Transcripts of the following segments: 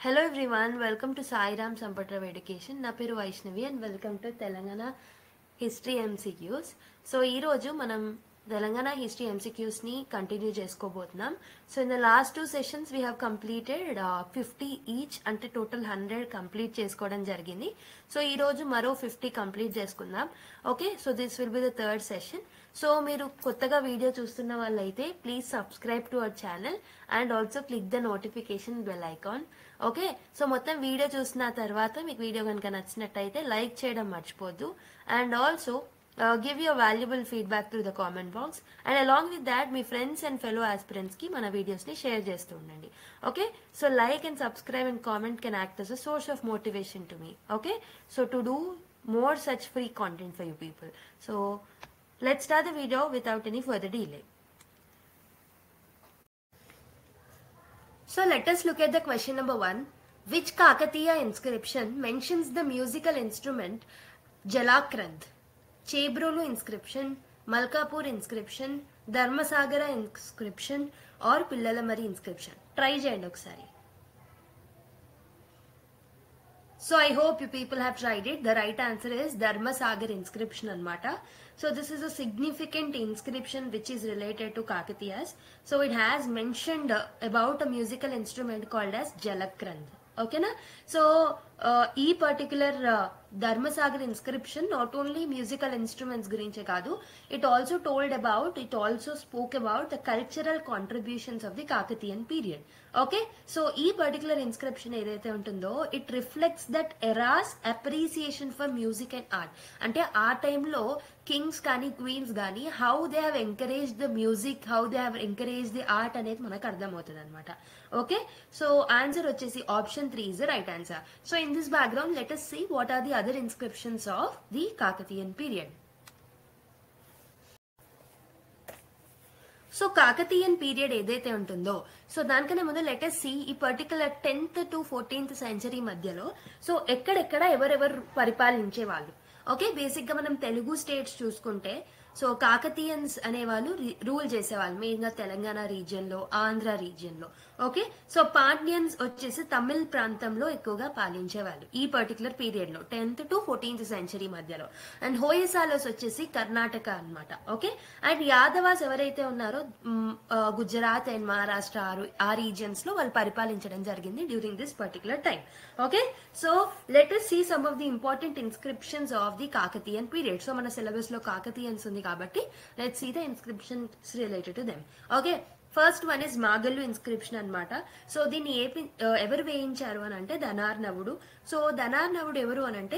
Hello everyone welcome to Sairam Sampatrao education నా పేరు Vaishnavi and welcome to Telangana history MCQs so ఈరోజు మనం తెలంగాణ హిస్టరీ ఎంసీక్యూస్ని కంటిన్యూ చేసుకోబోతున్నాం so in the last two sessions we have completed fifty each అంటే total hundred complete చేసుకోవడం జరిగింది సో ఈ రోజు మరో ఫిఫ్టీ కంప్లీట్ చేసుకుందాం okay so this will be the third session so మీరు కొత్తగా వీడియో చూస్తున్న వాళ్ళైతే please subscribe to our channel and also click the notification bell icon okay so మొత్తం వీడియో చూసిన తర్వాత మీకు వీడియో కనుక నచ్చినట్టయితే లైక్ చేయడం మర్చిపోద్దు and also give your valuable feedback through the comment box and along with that మీ friends and fellow aspirants కి మన వీడియోస్ ని షేర్ చేస్తూ ఉండండి okay so like and subscribe and comment can act as a source of motivation to me okay so to do more such free content for you people. So let's start the video without any further delay. So let us look at the question number one. Which Kakatiya inscription mentions the musical instrument Jalakrand? Chebrolu inscription, Malkapur inscription, Dharmasagara inscription or Pillalamari inscription? Try చేయండి ఒకసారి So I hope you people have tried it. The right answer is Dharmasagar inscription anmata. So this is a significant inscription which is related to Kakatiyas. So it has mentioned uh, about a musical instrument called as Jalakrand. ఓకేనా so ఈ particular Dharmasagar inscription not only musical instruments గురించే కాదు it also told about it also spoke about the cultural contributions of the Kakatiyan period okay so ఈ particular inscription ఏదైతే ఉంటుందో it reflects that era's appreciation for music and art అంటే ఆ టైంలో kings కానీ queens కానీ how they have encourage the music how they have encourage the art అనేది మనకు అర్థమవుతుంది అనమాట ఓకే సో ఆన్సర్ వచ్చేసి option three is the right answer so in this background let us see what are the other inscriptions of the Kakatiyan period so Kakatiyan period ఏదైతే ఉంటుందో so దానికన్నా ముందు let's see ఈ particular tenth to fourteenth century మధ్యలో so ఎక్కడెక్కడ ఎవరెవరు పరిపాలించే వాళ్ళు ఓకే బేసిక్ గా మనం తెలుగు స్టేట్స్ చూసుకుంటే సో కాకతీయన్స్ అనేవాళ్ళు రూల్ చేసేవాళ్ళు మెయిన్ గా తెలంగాణ రీజియన్ లో ఆంధ్ర రీజియన్ లో ఓకే సో పాండ్యన్స్ వచ్చేసి తమిళ్ ప్రాంతంలో ఎక్కువగా పాలించేవాళ్ళు ఈ పర్టికులర్ పీరియడ్ లో టెన్త్ టు ఫోర్టీన్త్ సెంచరీ మధ్యలో అండ్ హోయసాలోస్ వచ్చేసి కర్ణాటక అన్నమాట ఓకే అండ్ యాదవాస్ ఎవరైతే ఉన్నారో మ్, ఆ, గుజరాత్ అండ్ మహారాష్ట్ర ఆ- ఆ రీజియన్స్ లో వాళ్ళు పరిపాలించడం జరిగింది during this particular time okay so let us see some of the important inscriptions of the Kakatiyan period so మన సిలబస్ లో కాకతీయన్స్ ఉంది కాబట్టి let see the inscriptions related to them okay first one is Magallu inscription అన్నమాట so దీన్ని ఏ P- ఆ, ఎవరు వేయించారు అని అంటే ధనార్నవుడు సో ధనార్నవుడు ఎవరు అని అంటే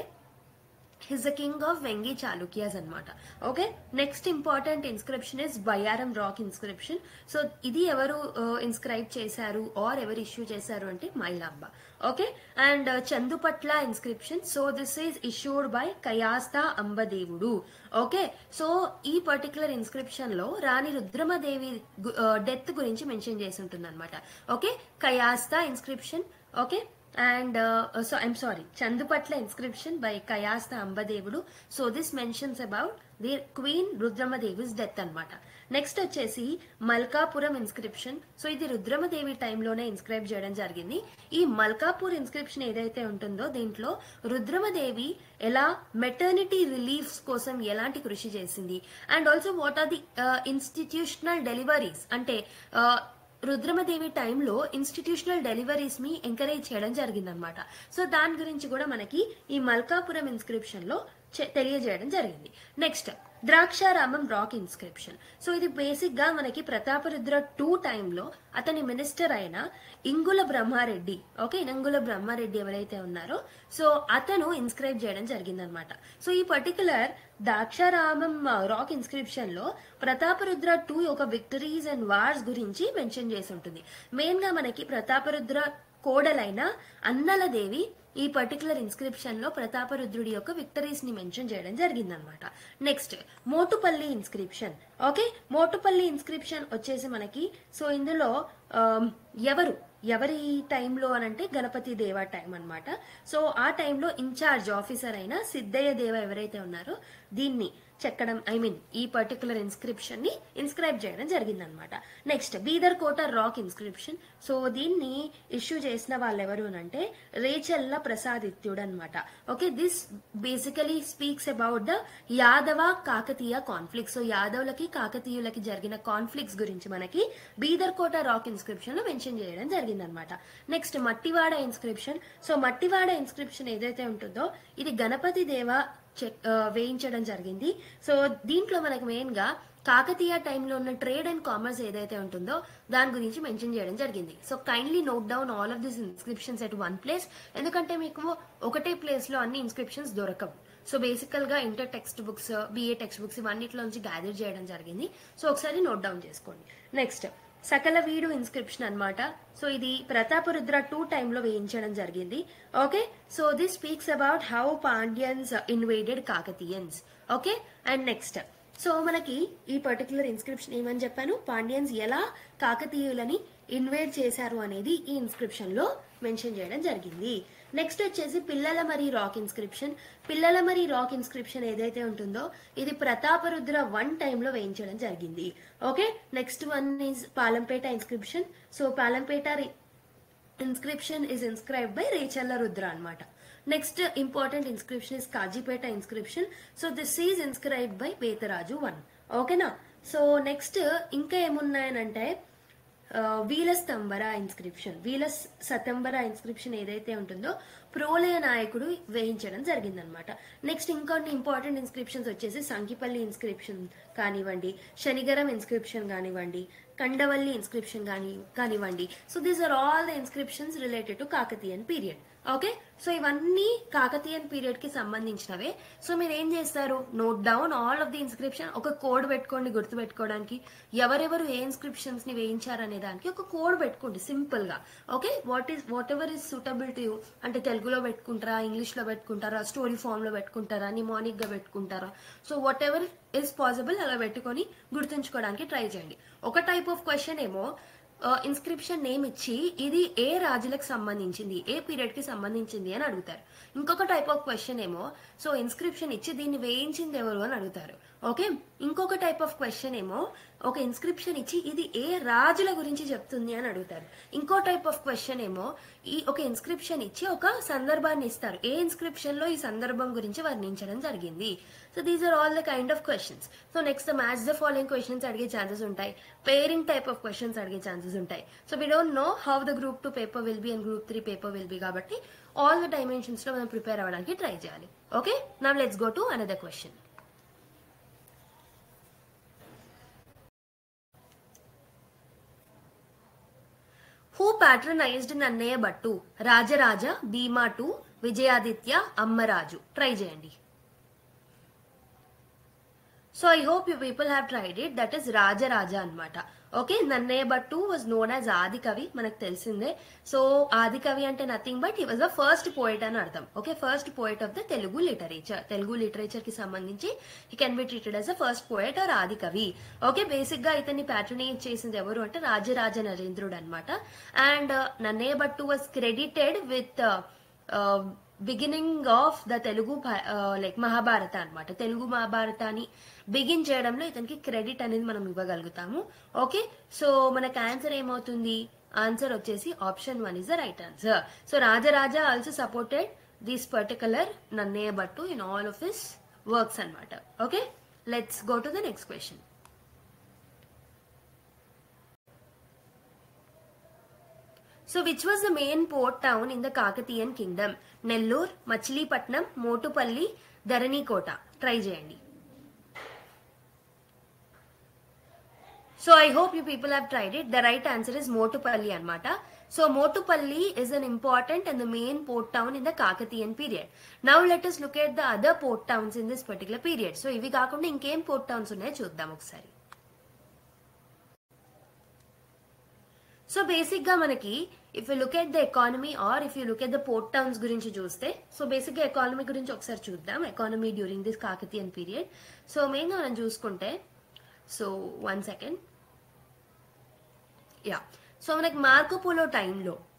he's the king of Vengi Chalukyas అన్నమాట okay next important inscription is Bayyaram rock inscription so ఇది ఎవరు ఇన్స్క్రైబ్ చేశారు ఆర్ ఎవరు ఇష్యూ చేశారు అంటే Mailamba okay and Chandupatla inscription so this is issued by Kayastha Ambadevudu okay so ఈ పర్టికులర్ ఇన్స్క్రిప్షన్ లో రాణి రుద్రమదేవి డెత్ గురించి మెన్షన్ చేసి ఉంటుంది అనమాట okay Kayastha inscription okay and so I'm sorry Chandupatla inscription by Kayastha Ambadevudu so this mentions about the queen Rudramadevi's death అన్నమాట next వచ్చేసి Malkapuram inscription so ఇది రుద్రమదేవి టైంలోనే ఇన్స్క్రైబ్ చేయడం జరిగింది ఈ మల్కాపూర్ ఇన్స్క్రిప్షన్ ఏదైతే ఉంటుందో దీంట్లో రుద్రమదేవి ఎలా మెటర్నిటీ రిలీఫ్స్ కోసం ఎలాంటి కృషి చేసింది and also what are the institutional deliveries అంటే uh, రుద్రమదేవి టైంలో ఇన్స్టిట్యూషనల్ డెలివరీస్ ని ఎంకరేజ్ చేయడం జరిగిందనమాట సో దాని గురించి కూడా మనకి ఈ మల్కాపురం ఇన్స్క్రిప్షన్ లో చె- తెలియజేయడం జరిగింది next Draksharamam rock inscription so ఇది బేసిక్ గా మనకి ప్రతాపరుద్ర టూ టైంలో అతని మినిస్టర్ అయిన ఇంగుల బ్రహ్మారెడ్డి ఓకే ఇంగుల బ్రహ్మారెడ్డి ఎవరైతే ఉన్నారో సో అతను ఇన్స్క్రైబ్ చేయడం జరిగిందనమాట సో ఈ పర్టికులర్ ద్రాక్షారామం రాక్ ఇన్స్క్రిప్షన్ లో ప్రతాపరుద్ర టూ యొక్క విక్టరీస్ అండ్ వార్స్ గురించి మెన్షన్ చేసి ఉంటుంది మెయిన్ గా మనకి ప్రతాపరుద్ర కోడలైన అన్నలదేవి ఈ పర్టికులర్ ఇన్స్క్రిప్షన్ లో ప్రతాపరుద్రుడి యొక్క విక్టరీస్ ని మెన్షన్ చేయడం జరిగిందనమాట next Motupalli inscription okay Motupalli inscription వచ్చేసి మనకి సో ఇందులో ఆమ్, ఎవరు ఎవరి టైంలో అనంటే గణపతి దేవ టైం అన్నమాట సో ఆ టైంలో ఇన్ఛార్జ్ ఆఫీసర్ అయిన సిద్ధయ్య దేవ ఎవరైతే ఉన్నారో దీన్ని చెక్కడం ఐ మీన్ ఈ పర్టికులర్ ఇన్స్క్రిప్షన్ ని ఇన్స్క్రైబ్ చేయడం జరిగిందనమాట నెక్స్ట్ బీదర్ కోట రాక్ ఇన్స్క్రిప్షన్ సో దీన్ని ఇష్యూ చేసిన వాళ్ళు ఎవరు అంటే రేచల్ల ప్రసాదిత్యుడు అనమాట okay this basically speaks about the Yadava Kakatiya conflict so యాదవులకి కాకతీయులకి జరిగిన కాన్ఫ్లిక్ట్స్ గురించి మనకి బీదర్ కోట రాక్ ఇన్స్క్రిప్షన్ లో మెన్షన్ చేయడం జరిగిందనమాట next Mattivada inscription so Mattivada inscription ఏదైతే ఉంటుందో ఇది గణపతి దేవ చెక్ ఆ, వేయించడం జరిగింది సో దీంట్లో మనకు మెయిన్ గా కాకతీయ టైంలో ఉన్న ట్రేడ్ అండ్ కామర్స్ ఏదైతే ఉంటుందో దాని గురించి మెన్షన్ చేయడం జరిగింది so kindly note down all of this inscriptions at one place ఎందుకంటే మీకు ఒకటే ప్లేస్ లో అన్ని ఇన్స్క్రిప్షన్స్ దొరకవు సో బేసికల్ గా inter text books BA text books ఇవన్నిటిలోంచి గ్యాదర్ చేయడం జరిగింది సో ఒకసారి నోట్ డౌన్ చేసుకోండి నెక్స్ట్ సకల వీడు ఇన్స్క్రిప్షన్ అన్నమాట సో ఇది ప్రతాపరుద్ర టూ టైంలో వేయించడం జరిగింది okay so this speaks about how Pandyans invaded Kakatiyans okay and next so మనకి ఈ పర్టికులర్ ఇన్స్క్రిప్షన్ ఏమని చెప్పాను పాండ్యన్స్ ఎలా కాకతీయులని ఇన్వేడ్ చేశారు అనేది ఈ ఇన్స్క్రిప్షన్ లో మెన్షన్ చేయడం జరిగింది నెక్స్ట్ వచ్చేసి పిల్లల మరి రాక్ ఇన్స్క్రిప్షన్ పిల్లల మరి రాక్ ఇన్స్క్రిప్షన్ ఏదైతే ఉంటుందో ఇది ప్రతాపరుద్ర వన్ టైంలో వేయించడం జరిగింది okay next one is Palampet inscription so Palampet inscription is inscribe by Rechalla Rudra అన్నమాట next important inscription is Kazipet inscription so this is inscribe by Betaraju one ఓకేనా సో నెక్స్ట్ ఇంకా ఏమున్నాయనంటే ఆ, వీల స్తంభర ఇన్స్క్రిప్షన్ వీల సతంబర ఇన్స్క్రిప్షన్ ఏదైతే ఉంటుందో ప్రోలయ నాయకుడు వేయించడం జరిగిందనమాట నెక్స్ట్ ఇంకొన్ని ఇంపార్టెంట్ ఇన్స్క్రిప్షన్స్ వచ్చేసి సంకిపల్లి ఇన్స్క్రిప్షన్ కానివ్వండి శనిగరం ఇన్స్క్రిప్షన్ కానివ్వండి కండవల్లి ఇన్స్క్రిప్షన్ కాని కానివ్వండి so these are all the inscriptions related to Kakatiyan period okay so ఇవన్నీ కాకతీయన్ పీరియడ్ కి సంబంధించినవే సో మీరు ఏం చేస్తారు note down all of the inscription ఒక కోడ్ పెట్టుకోండి గుర్తు పెట్టుకోవడానికి ఎవరెవరు ఏ ఇన్స్క్రిప్షన్స్ ని వేయించారనే దానికి ఒక కోడ్ పెట్టుకోండి సింపుల్ గా okay what is whatever is suitable to you అంటే తెలుగులో పెట్టుకుంటారా ఇంగ్లీష్ లో పెట్టుకుంటారా స్టోరీ ఫామ్ లో పెట్టుకుంటారా నిమోనిక్ గా పెట్టుకుంటారా so whatever is possible అలా పెట్టుకొని గుర్తుంచుకోవడానికి ట్రై చేయండి ఒక టైప్ ఆఫ్ క్వశ్చన్ ఏమో ఇన్స్క్రిప్షన్ నేమ్ ఇచ్చి ఇది ఏ రాజులకు సంబంధించింది ఏ పీరియడ్ కి సంబంధించింది అని అడుగుతారు ఇంకొక టైప్ ఆఫ్ క్వశ్చన్ ఏమో సో ఇన్స్క్రిప్షన్ ఇచ్చి దీన్ని వేయించింది ఎవరు అని అడుగుతారు ఓకే ఇంకొక టైప్ ఆఫ్ క్వశ్చన్ ఏమో ఒక ఇన్స్క్రిప్షన్ ఇచ్చి ఇది ఏ రాజుల గురించి చెప్తుంది అని అడుగుతారు ఇంకో టైప్ ఆఫ్ క్వశ్చన్ ఏమో ఈ ఒక ఇన్స్క్రిప్షన్ ఇచ్చి ఒక సందర్భాన్ని ఇస్తారు ఏ ఇన్స్క్రిప్షన్ లో ఈ సందర్భం గురించి వర్ణించడం జరిగింది so these are all the kind of questions so next match the following questions అడిగే ఛాన్సెస్ ఉంటాయి పేరింగ్ టైప్ ఆఫ్ క్వశ్చన్స్ అడిగే ఛాన్సెస్ ఉంటాయి so we don't know how the group two paper will be and group three paper will be కాబట్టి all the dimensions లో మనం prepare అవ్వడానికి try చేయాలి okay నా let's go to another question who patronized Nannaya Bhattu Rajaraja Bhima two Vijayaditya Ammaraju try చేయండి so I hope you people have tried it that is Rajaraja అన్నమాట okay Nannaya Bhattu was known as ఆది కవి మనకు తెలిసిందే సో ఆది కవి అంటే nothing but he was the first poet అని అర్థం okay first poet of the Telugu literature Telugu literature కి సంబంధించి he can be treated as a first poet or ఆది కవి ఓకే బేసిక్ గా ఇతన్ని ప్యాట్రనైజ్ చేసింది ఎవరు అంటే రాజరాజ నరేంద్రుడు అనమాట and Nannaya Bhattu was credited with beginning of the Telugu like Mahabharata అన్నమాట తెలుగు మహాభారతాన్ని బిగిన్ చేయడంలో ఇతనికి క్రెడిట్ అనేది మనం ఇవ్వగలుగుతాము ఓకే సో మనకు ఆన్సర్ ఏమవుతుంది ఆన్సర్ వచ్చేసి option one is the right answer so Rajaraja also supported this particular Nannaya Bhattu in all of his works అన్నమాట okay let's go to the next question so which was the main port town in the Kakatiyan Kingdom Nellore Machilipatnam Motupalli Dharanikota try చేయండి so I hope you people have tried it the right answer is Motupalli అనమాట so Motupalli is an important and the main port town in the Kakatiyan period now let us look at the other port towns in this particular period so ఇవి కాకుండా ఇంకేం port towns ఉన్నాయో చూద్దాం ఒకసారి so basic గా మనకి if you look at the economy or if you look at the port towns గురించి చూస్తే సో బేసిక్ గా ఎకానమీ గురించి ఒకసారి చూద్దాం economy during this Kakatiyan period so main గా మనం చూసుకుంటే so one second ya so మనకి మార్కోపోలో టైంలో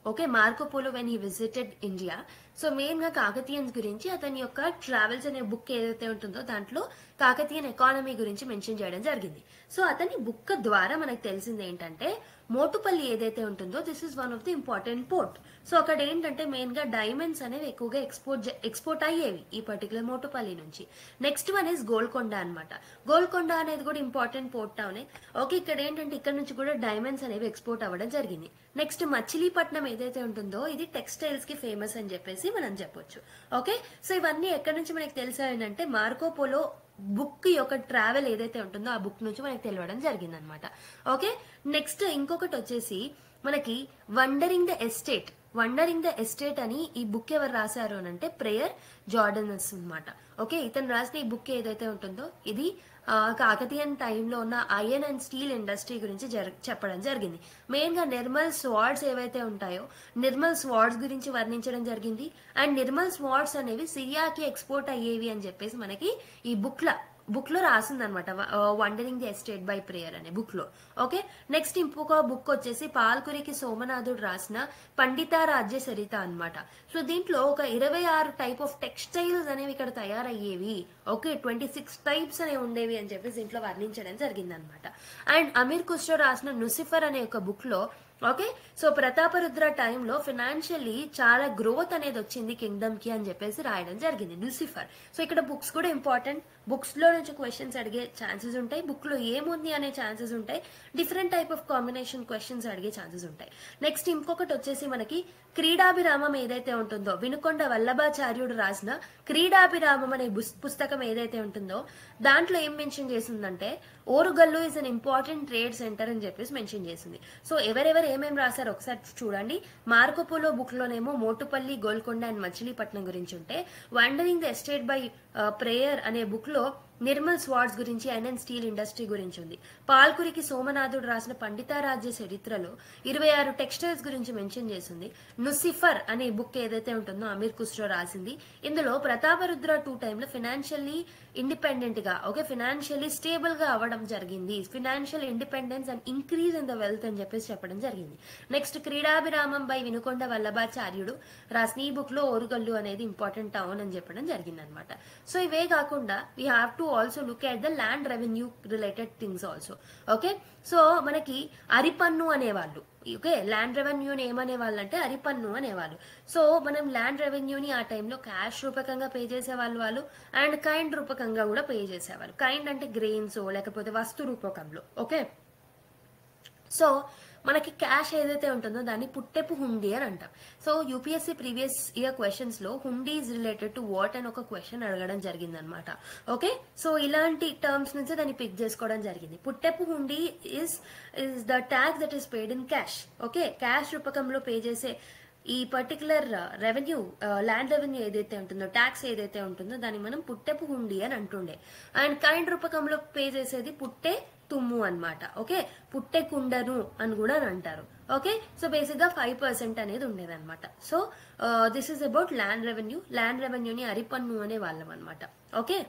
okay Marco Polo when he visited India so main గా కాకతీయన్స్ గురించి అతని యొక్క ట్రావెల్స్ అనే బుక్ ఏదైతే ఉంటుందో దాంట్లో కాకతీయన్ ఎకానమీ గురించి మెన్షన్ చేయడం జరిగింది సో అతని బుక్ ద్వారా మనకు తెలిసింది ఏంటంటే మోటుపల్లి ఏదైతే ఉంటుందో this is one of the important port so అక్కడ ఏంటంటే మెయిన్ గా డైమండ్స్ అనేవి ఎక్కువగా ఎక్స్పోర్ట్ ఎక్స్పోర్ట్ అయ్యేవి ఈ పర్టికులర్ మోటుపల్లి నుంచి నెక్స్ట్ వన్ ఇస్ గోల్కొండ అన్నమాట గోల్కొండ అనేది కూడా ఇంపార్టెంట్ పోర్ట్ టౌన్ ఓకే ఇక్కడ ఏంటంటే ఇక్కడ నుంచి కూడా డైమండ్స్ అనేవి ఎక్స్పోర్ట్ అవ్వడం జరిగింది నెక్స్ట్ మచిలీపట్నం ఏదైతే ఉంటుందో ఇది టెక్స్టైల్స్ కి ఫేమస్ అని చెప్పేసి మనం చెప్పొచ్చు ఓకే సో ఇవన్నీ ఎక్కడి నుంచి మనకి తెలిసాయంటే మార్కోపోలో బుక్ యొక్క ట్రావెల్ ఏదైతే ఉంటుందో ఆ బుక్ నుంచి మనకి తెలియడం జరిగింది అనమాట ఓకే నెక్స్ట్ ఇంకొకటి వచ్చేసి మనకి wandering the estate wandering the estate అని ఈ బుక్ ఎవరు రాశారు అని అంటే ప్రేయర్ జార్డనస్ అన్నమాట ఓకే ఇతను రాసిన ఈ బుక్ ఏదైతే ఉంటుందో ఇది ఆ, కాకతీయన్ టైంలో ఉన్న ఐరన్ అండ్ స్టీల్ ఇండస్ట్రీ గురించి జర చెప్పడం జరిగింది మెయిన్ గా నిర్మల్ స్వార్డ్స్ ఏవైతే ఉంటాయో నిర్మల్ స్వార్డ్స్ గురించి వర్ణించడం జరిగింది అండ్ నిర్మల్ స్వార్డ్స్ అనేవి సిరియాకి ఎక్స్పోర్ట్ అయ్యేవి అని చెప్పేసి మనకి ఈ బుక్ ల బుక్ లో రాసింది అనమాట wandering the estate by prayer అనే బుక్ లో ఓకే నెక్స్ట్ ఇంకొక బుక్ వచ్చేసి పాల్కురికి సోమనాథుడు రాసిన పండితారాజ్య చరిత అన్నమాట సో దీంట్లో ఒక ఇరవై ఆరు టైప్ ఆఫ్ టెక్స్టైల్స్ అనేవి ఇక్కడ తయారయ్యేవి ఓకే ట్వంటీ సిక్స్ టైప్స్ అనేవి ఉండేవి అని చెప్పేసి దీంట్లో వర్ణించడం జరిగింది అనమాట అండ్ అమీర్ ఖుష్రో రాసిన నుసిఫర్ అనే ఒక బుక్ లో ఓకే సో ప్రతాపరుద్ర టైంలో ఫినాన్షియల్లీ చాలా గ్రోత్ అనేది వచ్చింది కింగ్డమ్ కి అని చెప్పేసి రాయడం జరిగింది లూసిఫర్ సో ఇక్కడ బుక్స్ కూడా ఇంపార్టెంట్ బుక్స్ లో నుంచి క్వశ్చన్స్ అడిగే ఛాన్సెస్ ఉంటాయి బుక్ లో ఏముంది అనే ఛాన్సెస్ ఉంటాయి different type of combination questions అడిగే ఛాన్సెస్ ఉంటాయి నెక్స్ట్ ఇంకొకటి వచ్చేసి మనకి క్రీడాభిరామం ఏదైతే ఉంటుందో వినుకొండ వల్లభాచార్యుడు రాసిన క్రీడాభిరామం అనే బుస్- పుస్తకం ఏదైతే ఉంటుందో దాంట్లో ఏం మెన్షన్ చేసిందంటే Orugallu is an important trade centre అని చెప్పేసి మెన్షన్ చేసింది సో ఎవరెవరు ఏమేమి రాశారో ఒకసారి చూడండి మార్కోపోలో బుక్ లోనేమో మోటుపల్లి గోల్కొండ అండ్ మచిలీపట్నం గురించి ఉంటే wandering the estate by prayer అనే బుక్ లో నిర్మల్ స్వార్డ్స్ గురించి ఐరన్ స్టీల్ ఇండస్ట్రీ గురించి ఉంది పాల్కురికి సోమనాథుడు రాసిన పండితారాజ్య చరిత్రలో ఇరవై ఆరు టెక్స్టైల్స్ గురించి మెన్షన్ చేసింది నుసిఫర్ అనే బుక్ ఏదైతే ఉంటుందో అమీర్ ఖుస్రో రాసింది ఇందులో ప్రతాపరుద్ర టూ టైంలో ఫినాన్షియల్లీ ఇండిపెండెంట్ గా ఓకే ఫినాన్షియల్లీ స్టేబుల్ గా అవ్వడం జరిగింది financial independence and increase in the wealth అని చెప్పేసి చెప్పడం జరిగింది నెక్స్ట్ క్రీడాభిరామం బై వినుకొండ వల్లభాచార్యుడు రాసిన ఈ బుక్ లో ఓరుగల్లు అనేది ఇంపార్టెంట్ టౌన్ అని చెప్పడం జరిగింది అనమాట సో ఇవే కాకుండా we have to also look at the land revenue related things also okay so మనకి అరిపన్ను అనేవాళ్ళు ఓకే ల్యాండ్ రెవెన్యూని ఏమనే వాళ్ళు అంటే అరిపన్ను అనేవాళ్ళు సో మనం ల్యాండ్ రెవెన్యూని ఆ టైంలో క్యాష్ రూపకంగా పే చేసేవాళ్ళు వాళ్ళు అండ్ కైండ్ రూపకంగా కూడా పే చేసేవాళ్ళు కైండ్ అంటే గ్రెయిన్స్ లేకపోతే వస్తు రూపకంలో ఓకే సో మనకి క్యాష్ ఏదైతే ఉంటుందో దాన్ని పుట్టెపు హుండీ అని అంటాం so UPSC previous year questions లో hundi is related to what అని ఒక క్వశ్చన్ అడగడం జరిగింది అనమాట ఓకే సో ఇలాంటి టర్మ్స్ నుంచి దాన్ని పిక్ చేసుకోవడం జరిగింది పుట్టెపు hundi is is the tax that is paid in cash okay cash రూపకంలో పే చేసే ఈ పర్టికులర్ రెవెన్యూ ల్యాండ్ రెవెన్యూ ఏదైతే ఉంటుందో ట్యాక్స్ ఏదైతే ఉంటుందో దాన్ని మనం పుట్టెపు హుండీ అని అంటుండే అండ్ కరెంట్ రూపకంలో పే చేసేది పుట్టే తుమ్ము అన్నమాట ఓకే పుట్టే కుండను అని కూడా అని అంటారు ఓకే సో బేసిక్ గా ఫైవ్ పర్సెంట్ అనేది ఉండేది అనమాట so this is about land revenue land రెవెన్యూని అరిపన్ను అనే వాళ్ళం అనమాట okay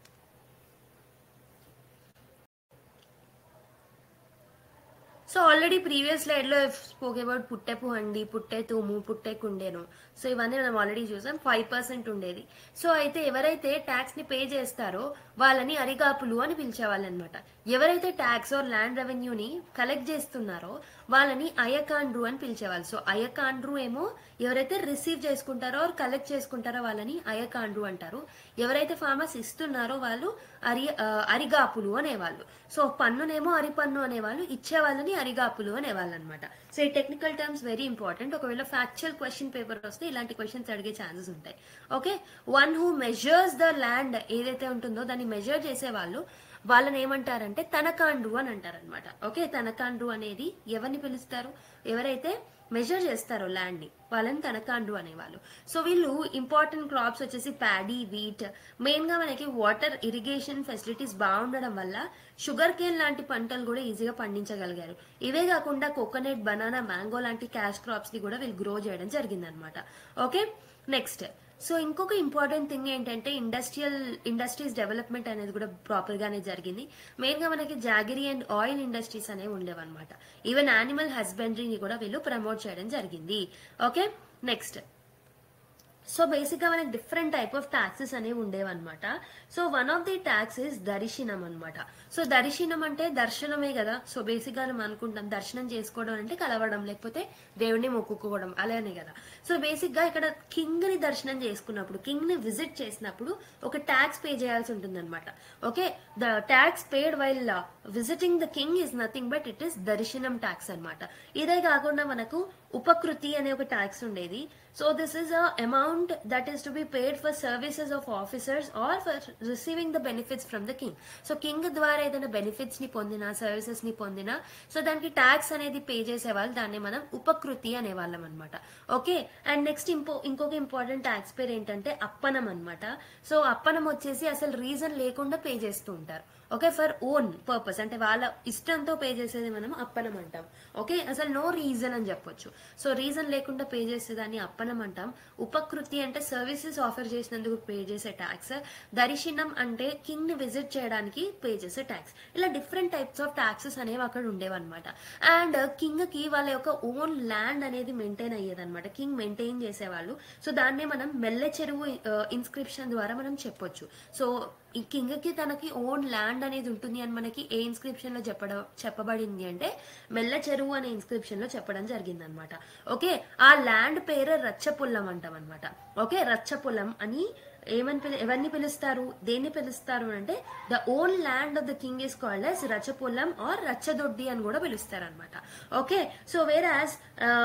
so already previous slide లో స్పోక్ అబౌట్ పుట్టెపు హండి పుట్టే తూము పుట్టే కుండేను సో ఇవన్నీ మనం ఆల్రెడీ చూసాం ఫైవ్ పర్సెంట్ ఉండేది సో అయితే ఎవరైతే ట్యాక్స్ ని పే చేస్తారో వాళ్ళని అరిగాపులు అని పిలిచేవాళ్ళు అనమాట ఎవరైతే ట్యాక్స్ ఆర్ ల్యాండ్ రెవెన్యూని కలెక్ట్ చేస్తున్నారో వాళ్ళని అయకాండ్రు అని పిలిచేవాళ్ళు సో అయకాండ్రు ఏమో ఎవరైతే రిసీవ్ చేసుకుంటారో ఆర్ కలెక్ట్ చేసుకుంటారో వాళ్ళని అయకాండ్రు అంటారు ఎవరైతే ఫార్మర్స్ ఇస్తున్నారో వాళ్ళు అరి ఆ, అరిగాపులు అనేవాళ్ళు సో పన్నునేమో అరిపన్ను అనేవాళ్ళు ఇచ్చే వాళ్ళని అరిగాపులు అనేవాళ్ళు అనమాట సో ఈ టెక్నికల్ టర్మ్స్ వెరీ ఇంపార్టెంట్ ఒకవేళ ఫ్యాక్చువల్ క్వశ్చన్ పేపర్ వస్తే ఇలాంటి క్వశ్చన్స్ అడిగే ఛాన్సెస్ ఉంటాయి okay one who measures the land ఏదైతే ఉంటుందో దాన్ని మెజర్ చేసే వాళ్ళు వాళ్ళని ఏమంటారంటే తనకాండ్రు అని అంటారనమాట ఓకే తనకాండ్రు అనేది ఎవరిని పిలుస్తారు ఎవరైతే మెజర్ చేస్తారో ల్యాండ్ ని వాళ్ళని తనకాండ్రు అనేవాళ్ళు సో వీళ్ళు ఇంపార్టెంట్ క్రాప్స్ వచ్చేసి ప్యాడీ వీట్ మెయిన్ గా మనకి వాటర్ ఇరిగేషన్ ఫెసిలిటీస్ బాగుండడం వల్ల షుగర్ కేన్ లాంటి పంటలు కూడా ఈజీగా పండించగలిగారు ఇవే కాకుండా కోకోనట్ బనానా మ్యాంగో లాంటి క్యాష్ క్రాప్స్ ని కూడా వీళ్ళు గ్రో చేయడం జరిగిందనమాట ఓకే నెక్స్ట్ సో ఇంకొక ఇంపార్టెంట్ థింగ్ ఏంటంటే ఇండస్ట్రియల్ ఇండస్ట్రీస్ డెవలప్మెంట్ అనేది కూడా ప్రాపర్ గానే జరిగింది మెయిన్ గా మనకి జాగిరీ అండ్ ఆయిల్ ఇండస్ట్రీస్ అనేవి ఉండేవన్నమాట ఈవెన్ యానిమల్ హస్బెండరీని కూడా వీళ్ళు ప్రమోట్ చేయడం జరిగింది ఓకే నెక్స్ట్ సో బేసిక్ గా మనకి డిఫరెంట్ టైప్ ఆఫ్ టాక్సెస్ అనేవి ఉండేవన్నమాట so one of the tax is దర్శనం అన్నమాట సో దర్శనం అంటే దర్శనమే కదా సో బేసిక్ గా మనం అనుకుంటాం దర్శనం చేసుకోవడం అంటే కలవడం లేకపోతే దేవుడిని మొక్కుకోవడం అలానే కదా సో బేసిక్ గా ఇక్కడ కింగ్ ని దర్శనం చేసుకున్నప్పుడు కింగ్ ని విజిట్ చేసినప్పుడు ఒక ట్యాక్స్ పే చేయాల్సి ఉంటుంది అనమాట okay the tax paid while visiting the king is nothing but it is దర్శనం ట్యాక్స్ అన్నమాట ఇదే కాకుండా మనకు ఉపకృతి అనే ఒక ట్యాక్స్ ఉండేది so this is a amount that is to be paid for services of officers or for receiving the benefits from the king so king ద్వారా ఏదైనా బెనిఫిట్స్ ని పొందినా సర్వీసెస్ ని పొందినా సో దానికి ట్యాక్స్ అనేది పే చేసేవాళ్ళు దాన్ని మనం ఉపకృతి అనేవాళ్ళం అనమాట ఓకే అండ్ నెక్స్ట్ ఇంకో ఇంకొక ఇంపార్టెంట్ ట్యాక్స్ పేరు ఏంటంటే అప్పనం అన్నమాట సో అప్పనం వచ్చేసి అసలు రీజన్ లేకుండా పే చేస్తూ ఉంటారు ఓకే ఫర్ ఓన్ పర్పస్ అంటే వాళ్ళ ఇష్టంతో పే చేసేది మనం అప్పనం అంటాం ఓకే అసలు నో రీజన్ అని చెప్పొచ్చు సో రీజన్ లేకుండా పే చేసేదాన్ని అప్పనం అంటాం ఉపకృతి అంటే సర్వీసెస్ ఆఫర్ చేసినందుకు పే చేసే ట్యాక్స్ దర్శనం అంటే కింగ్ ని విజిట్ చేయడానికి పే చేసే ట్యాక్స్ ఇలా డిఫరెంట్ టైప్స్ ఆఫ్ ట్యాక్సెస్ అనేవి అక్కడ ఉండేవన్నమాట అండ్ కింగ్ కి వాళ్ళ యొక్క ఓన్ ల్యాండ్ అనేది మెయింటైన్ అయ్యేదన్నమాట కింగ్ మెయింటైన్ చేసేవాళ్ళు సో దాన్నే మనం మెల్ల చెరువు ఇన్స్క్రిప్షన్ ద్వారా మనం చెప్పొచ్చు సో ఈ కింగ్ కి తనకి ఓన్ ల్యాండ్ అనేది ఉంటుంది అని మనకి ఏ ఇన్స్క్రిప్షన్ లో చెప్పడం చెప్పబడింది అంటే మెల్ల చెరువు అనే ఇన్స్క్రిప్షన్ లో చెప్పడం జరిగింది అనమాట ఓకే ఆ ల్యాండ్ పేరు రచ్చపుల్లం అంటాం అనమాట ఓకే రచ్చపుల్లం అని ఏమని పిలు ఎవరిని పిలుస్తారు దేన్ని పిలుస్తారు అంటే the own land of the king is called as రచపుల్లం ఆర్ రచ్చదొడ్డి అని కూడా పిలుస్తారు అనమాట ఓకే సో వేరాజ్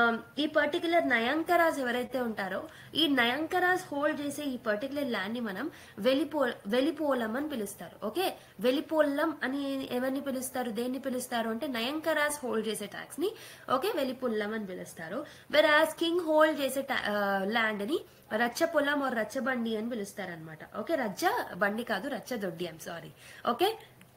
ఈ పర్టికులర్ నయంకరాజ్ ఎవరైతే ఉంటారో ఈ నయంకరాజ్ హోల్డ్ చేసే ఈ పర్టికులర్ ల్యాండ్ ని మనం వెలిపో వెలిపోలం అని పిలుస్తారు ఓకే వెలిపోల్లం అని ఎవరిని పిలుస్తారు దేన్ని పిలుస్తారు అంటే నయంకరాజ్ హోల్డ్ చేసే ట్యాక్స్ ని ఓకే వెలిపుల్లం అని పిలుస్తారు వెరాజ్ కింగ్ హోల్డ్ చేసే ల్యాండ్ ని రచ్చ పొలం ఆర్ రచ్చ బండి అని పిలుస్తారనమాట ఓకే రచ్చ బండి కాదు రచ్చ దొడ్డి I'm sorry okay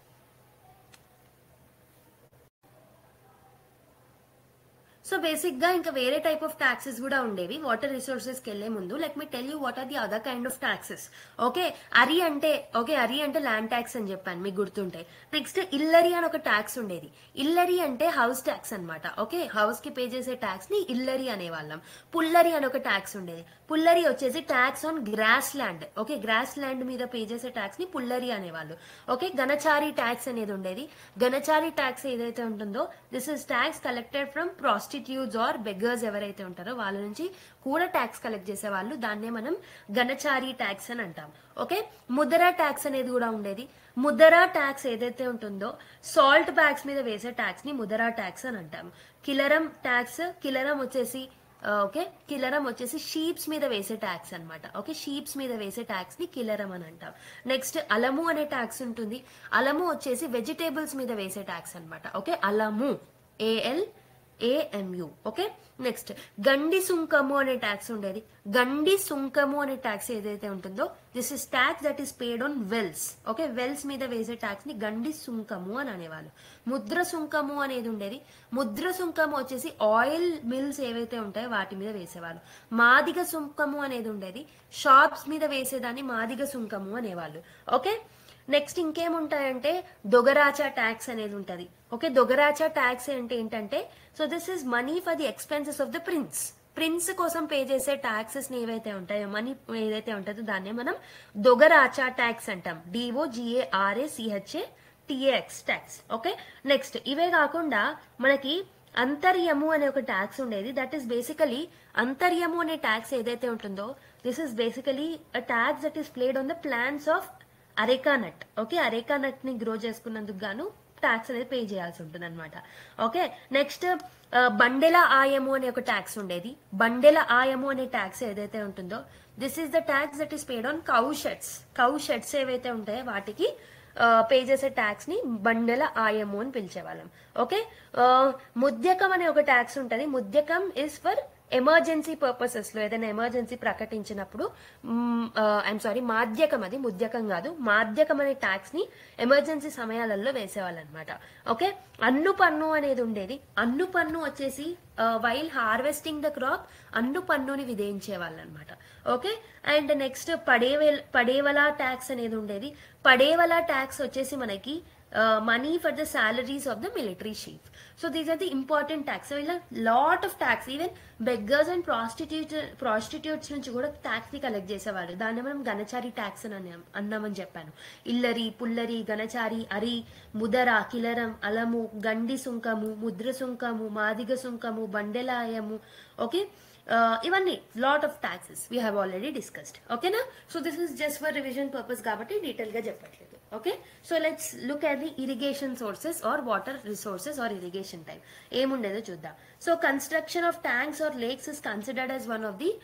so basic గా ఇంకా వేరే టైప్ ఆఫ్ టాక్సెస్ కూడా ఉండేవి వాటర్ రిసోర్సెస్ కి వెళ్లే ముందు let me tell you what are the other kind of taxes okay అరి అంటే ఓకే అరి అంటే ల్యాండ్ ట్యాక్స్ అని చెప్పాను మీకు గుర్తుంటే నెక్స్ట్ ఇల్లరి అని ఒక ట్యాక్స్ ఉండేది ఇల్లరి అంటే హౌస్ ట్యాక్స్ అన్నమాట ఓకే హౌస్ కి పే చేసే ట్యాక్స్ ని ఇల్లరి అనేవాళ్ళం పుల్లరి అని ఒక ట్యాక్స్ ఉండేది పుల్లరి వచ్చేసి tax on grass land okay grass land మీద పే చేసే ట్యాక్స్ ని పుల్లరి అనేవాళ్ళు ఓకే గణచారి ట్యాక్స్ అనేది ఉండేది గణచారి ట్యాక్స్ ఏదైతే ఉంటుందో this is tax collected from prostitutes or beggars ఎవరైతే ఉంటారో వాళ్ళ నుంచి కూడా ట్యాక్స్ కలెక్ట్ చేసే వాళ్ళు దాన్నే మనం గణచారి ట్యాక్స్ అని అంటాం ఓకే ముదరా ట్యాక్స్ అనేది కూడా ఉండేది ముదరా ట్యాక్స్ ఏదైతే ఉంటుందో సాల్ట్ బ్యాగ్స్ మీద వేసే ట్యాక్స్ ని ముదరా ట్యాక్స్ అని అంటాం కిలరం ట్యాక్స్ కిలరం వచ్చేసి ఓకే కిలరం వచ్చేసి షీప్స్ మీద వేసే ట్యాక్స్ అన్నమాట ఓకే షీప్స్ మీద వేసే ట్యాక్స్ ని కిలరం అని అంటాం నెక్స్ట్ అలము అనే ట్యాక్స్ ఉంటుంది అలము వచ్చేసి వెజిటేబుల్స్ మీద వేసే ట్యాక్స్ అన్నమాట ఓకే అలము ఏఎల్ ఏఎంయు ఓకే నెక్స్ట్ గండి సుంకము అనే ట్యాక్స్ ఉండేది గండి సుంకము అనే ట్యాక్స్ ఏదైతే ఉంటుందో this is tax that is paid on wells okay wells మీద వేసే ట్యాక్స్ ని గండి సుంకము అని అనేవాళ్ళు ముద్ర సుంకము అనేది ఉండేది ముద్ర సుంకము వచ్చేసి ఆయిల్ మిల్స్ ఏవైతే ఉంటాయో వాటి మీద వేసేవాళ్ళు మాదిగ సుంకము అనేది ఉండేది షాప్స్ మీద వేసేదాన్ని మాదిగ సుంకము అనేవాళ్ళు ఓకే నెక్స్ట్ ఇంకేముంటాయంటే దొగరాచా ట్యాక్స్ అనేది ఉంటది ఓకే దొగరాచా ట్యాక్స్ అంటే ఏంటంటే so this is money for the expenses of the prince prince కోసం పే చేసే ట్యాక్సెస్ ఏవైతే ఉంటాయో మనీ ఏదైతే ఉంటుందో దాన్నే మనం దొగరాచా ట్యాక్స్ అంటాం DO GARA CHA TAX tax okay next ఇవే కాకుండా మనకి అంతర్యము అనే ఒక ట్యాక్స్ ఉండేది దట్ ఈస్ బేసికలీ అంతర్యము అనే ట్యాక్స్ ఏదైతే ఉంటుందో this is basically a tax that is played on the plans of areca nut okay areca nut ని గ్రో చేసుకున్నందుకు గాను ట్యాక్స్ అనేది పే చేయాల్సి ఉంటుంది అనమాట ఓకే నెక్స్ట్ బండెల ఆయము అనే ఒక ట్యాక్స్ ఉండేది బండెల ఆయము అనే ట్యాక్స్ ఏదైతే ఉంటుందో this is the tax that is paid on cow sheds cow sheds ఏవైతే ఉంటాయో వాటికి పే చేసే ట్యాక్స్ ని బండెల ఆయము అని పిలిచేవాళ్ళం ఓకే ముద్యకం అనే ఒక ట్యాక్స్ ఉంటది ముద్యకం ఇస్ ఫర్ ఎమర్జెన్సీ పర్పసెస్ లో ఏదైనా ఎమర్జెన్సీ ప్రకటించినప్పుడు ఐఎమ్ సారీ మాధ్యకం అది ముద్యకం కాదు మాధ్యకం అనే ట్యాక్స్ ని ఎమర్జెన్సీ సమయాలలో వేసేవాళ్ళు అనమాట ఓకే అన్ను పన్ను అనేది ఉండేది అన్ను పన్ను వచ్చేసి వైల్ హార్వెస్టింగ్ ద క్రాప్ అన్ను పన్నుని విధించేవాళ్ళు అనమాట ఓకే అండ్ నెక్స్ట్ పడేవెల్ పడేవలా ట్యాక్స్ అనేది ఉండేది పడేవలా ట్యాక్స్ వచ్చేసి మనకి money for the salaries of the military chief so these are the important tax so ఇలా lot of tax even beggars and prostitute prostitutes నుంచి కూడా ట్యాక్స్ ని కలెక్ట్ చేసేవారు దాన్ని మనం గణచారి ట్యాక్స్ అని అన్నాం- అన్నామని చెప్పాను ఇల్లరి పుల్లరి గణచారి అరి ముదర కిలరం అలము గండి సుంకము ముద్ర సుంకము మాదిగ సుంకము బండెలాయము ఓకే ఇవన్నీ lot of taxes we have already discussed ఓకేనా so this is just for revision purpose కాబట్టి డీటెయిల్ గా చెప్పట్లేదు okay so let's look at the irrigation sources or water resources or irrigation type ఏముండేదో చూద్దాం so construction of tanks or lakes is considered as one of the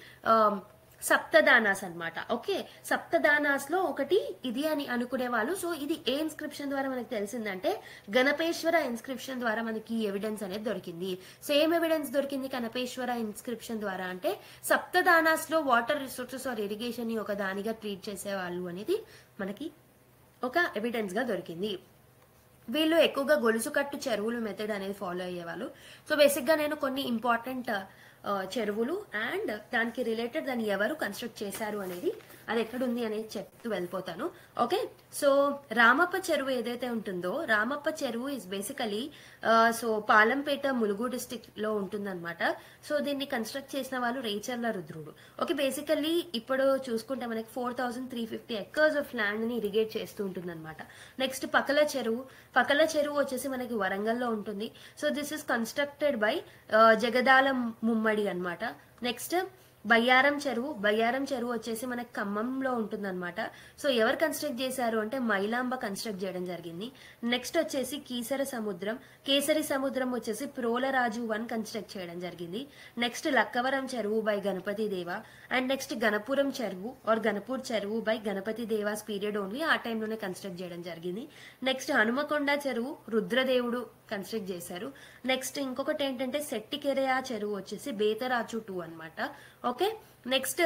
సప్తదానాస్ అన్నమాట okay సప్తదానాస్ లో ఒకటి ఇది అని అనుకునే వాళ్ళు సో ఇది ఏ ఇన్స్క్రిప్షన్ ద్వారా మనకు తెలిసిందంటే గణపేశ్వర ఇన్స్క్రిప్షన్ ద్వారా మనకి ఎవిడెన్స్ అనేది దొరికింది సేమ్ ఎవిడెన్స్ దొరికింది గణపేశ్వర ఇన్స్క్రిప్షన్ ద్వారా అంటే సప్తదానాస్ లో వాటర్ రిసోర్సెస్ ఆర్ ఇరిగేషన్ ని ఒక దానిగా ట్రీట్ చేసేవాళ్ళు అనేది మనకి ఒక ఎవిడెన్స్ గా దొరికింది వీళ్ళు ఎక్కువగా గొలుసు కట్టు చెరువులు మెథడ్ అనేది ఫాలో అయ్యేవాళ్ళు సో బేసిక్ గా నేను కొన్ని ఇంపార్టెంట్ చెరువులు అండ్ దానికి రిలేటెడ్ దాన్ని ఎవరు కన్స్ట్రక్ట్ చేశారు అనేది అది ఎక్కడుంది అనేది చెప్తూ వెళ్ళిపోతాను ఓకే సో రామప్ప చెరువు ఏదైతే ఉంటుందో రామప్ప చెరువు is basically so Palampet Mulugu district లో ఉంటుందన్నమాట సో దీన్ని కన్స్ట్రక్ట్ చేసిన వాళ్ళు రేచర్ల రుద్రుడు ఓకే బేసికల్లీ ఇప్పుడు చూసుకుంటే మనకి four thousand three fifty acres of land ని ఇరిగేట్ చేస్తూ ఉంటుంది అనమాట నెక్స్ట్ పకల చెరువు పకల చెరువు వచ్చేసి మనకి వరంగల్లో ఉంటుంది so this is constructed by Jagadala Mummadi అన్నమాట నెక్స్ట్ బయ్యారం చెరువు బయ్యారం చెరువు వచ్చేసి మనకి ఖమ్మంలో ఉంటుందన్నమాట సో ఎవరు కన్స్ట్రక్ట్ చేశారు అంటే మైలాంబ కన్స్ట్రక్ట్ చేయడం జరిగింది నెక్స్ట్ వచ్చేసి కీసర సముద్రం కేసరి సముద్రం వచ్చేసి ప్రోలరాజు వన్ కన్స్ట్రక్ట్ చేయడం జరిగింది నెక్స్ట్ లక్కవరం చెరువు by Ganapati Deva and next Ganapuram చెరువు ఆర్ గణపూర్ చెరువు by Ganapati Deva's period only ఆ టైంలోనే కన్స్ట్రక్ట్ చేయడం జరిగింది నెక్స్ట్ హనుమకొండ చెరువు రుద్రదేవుడు కన్స్ట్రక్ట్ చేశారు నెక్స్ట్ ఇంకొకటి ఏంటంటే సెట్టికెరయా చెరువు వచ్చేసి బేతరాచు టూ అన్నమాట okay next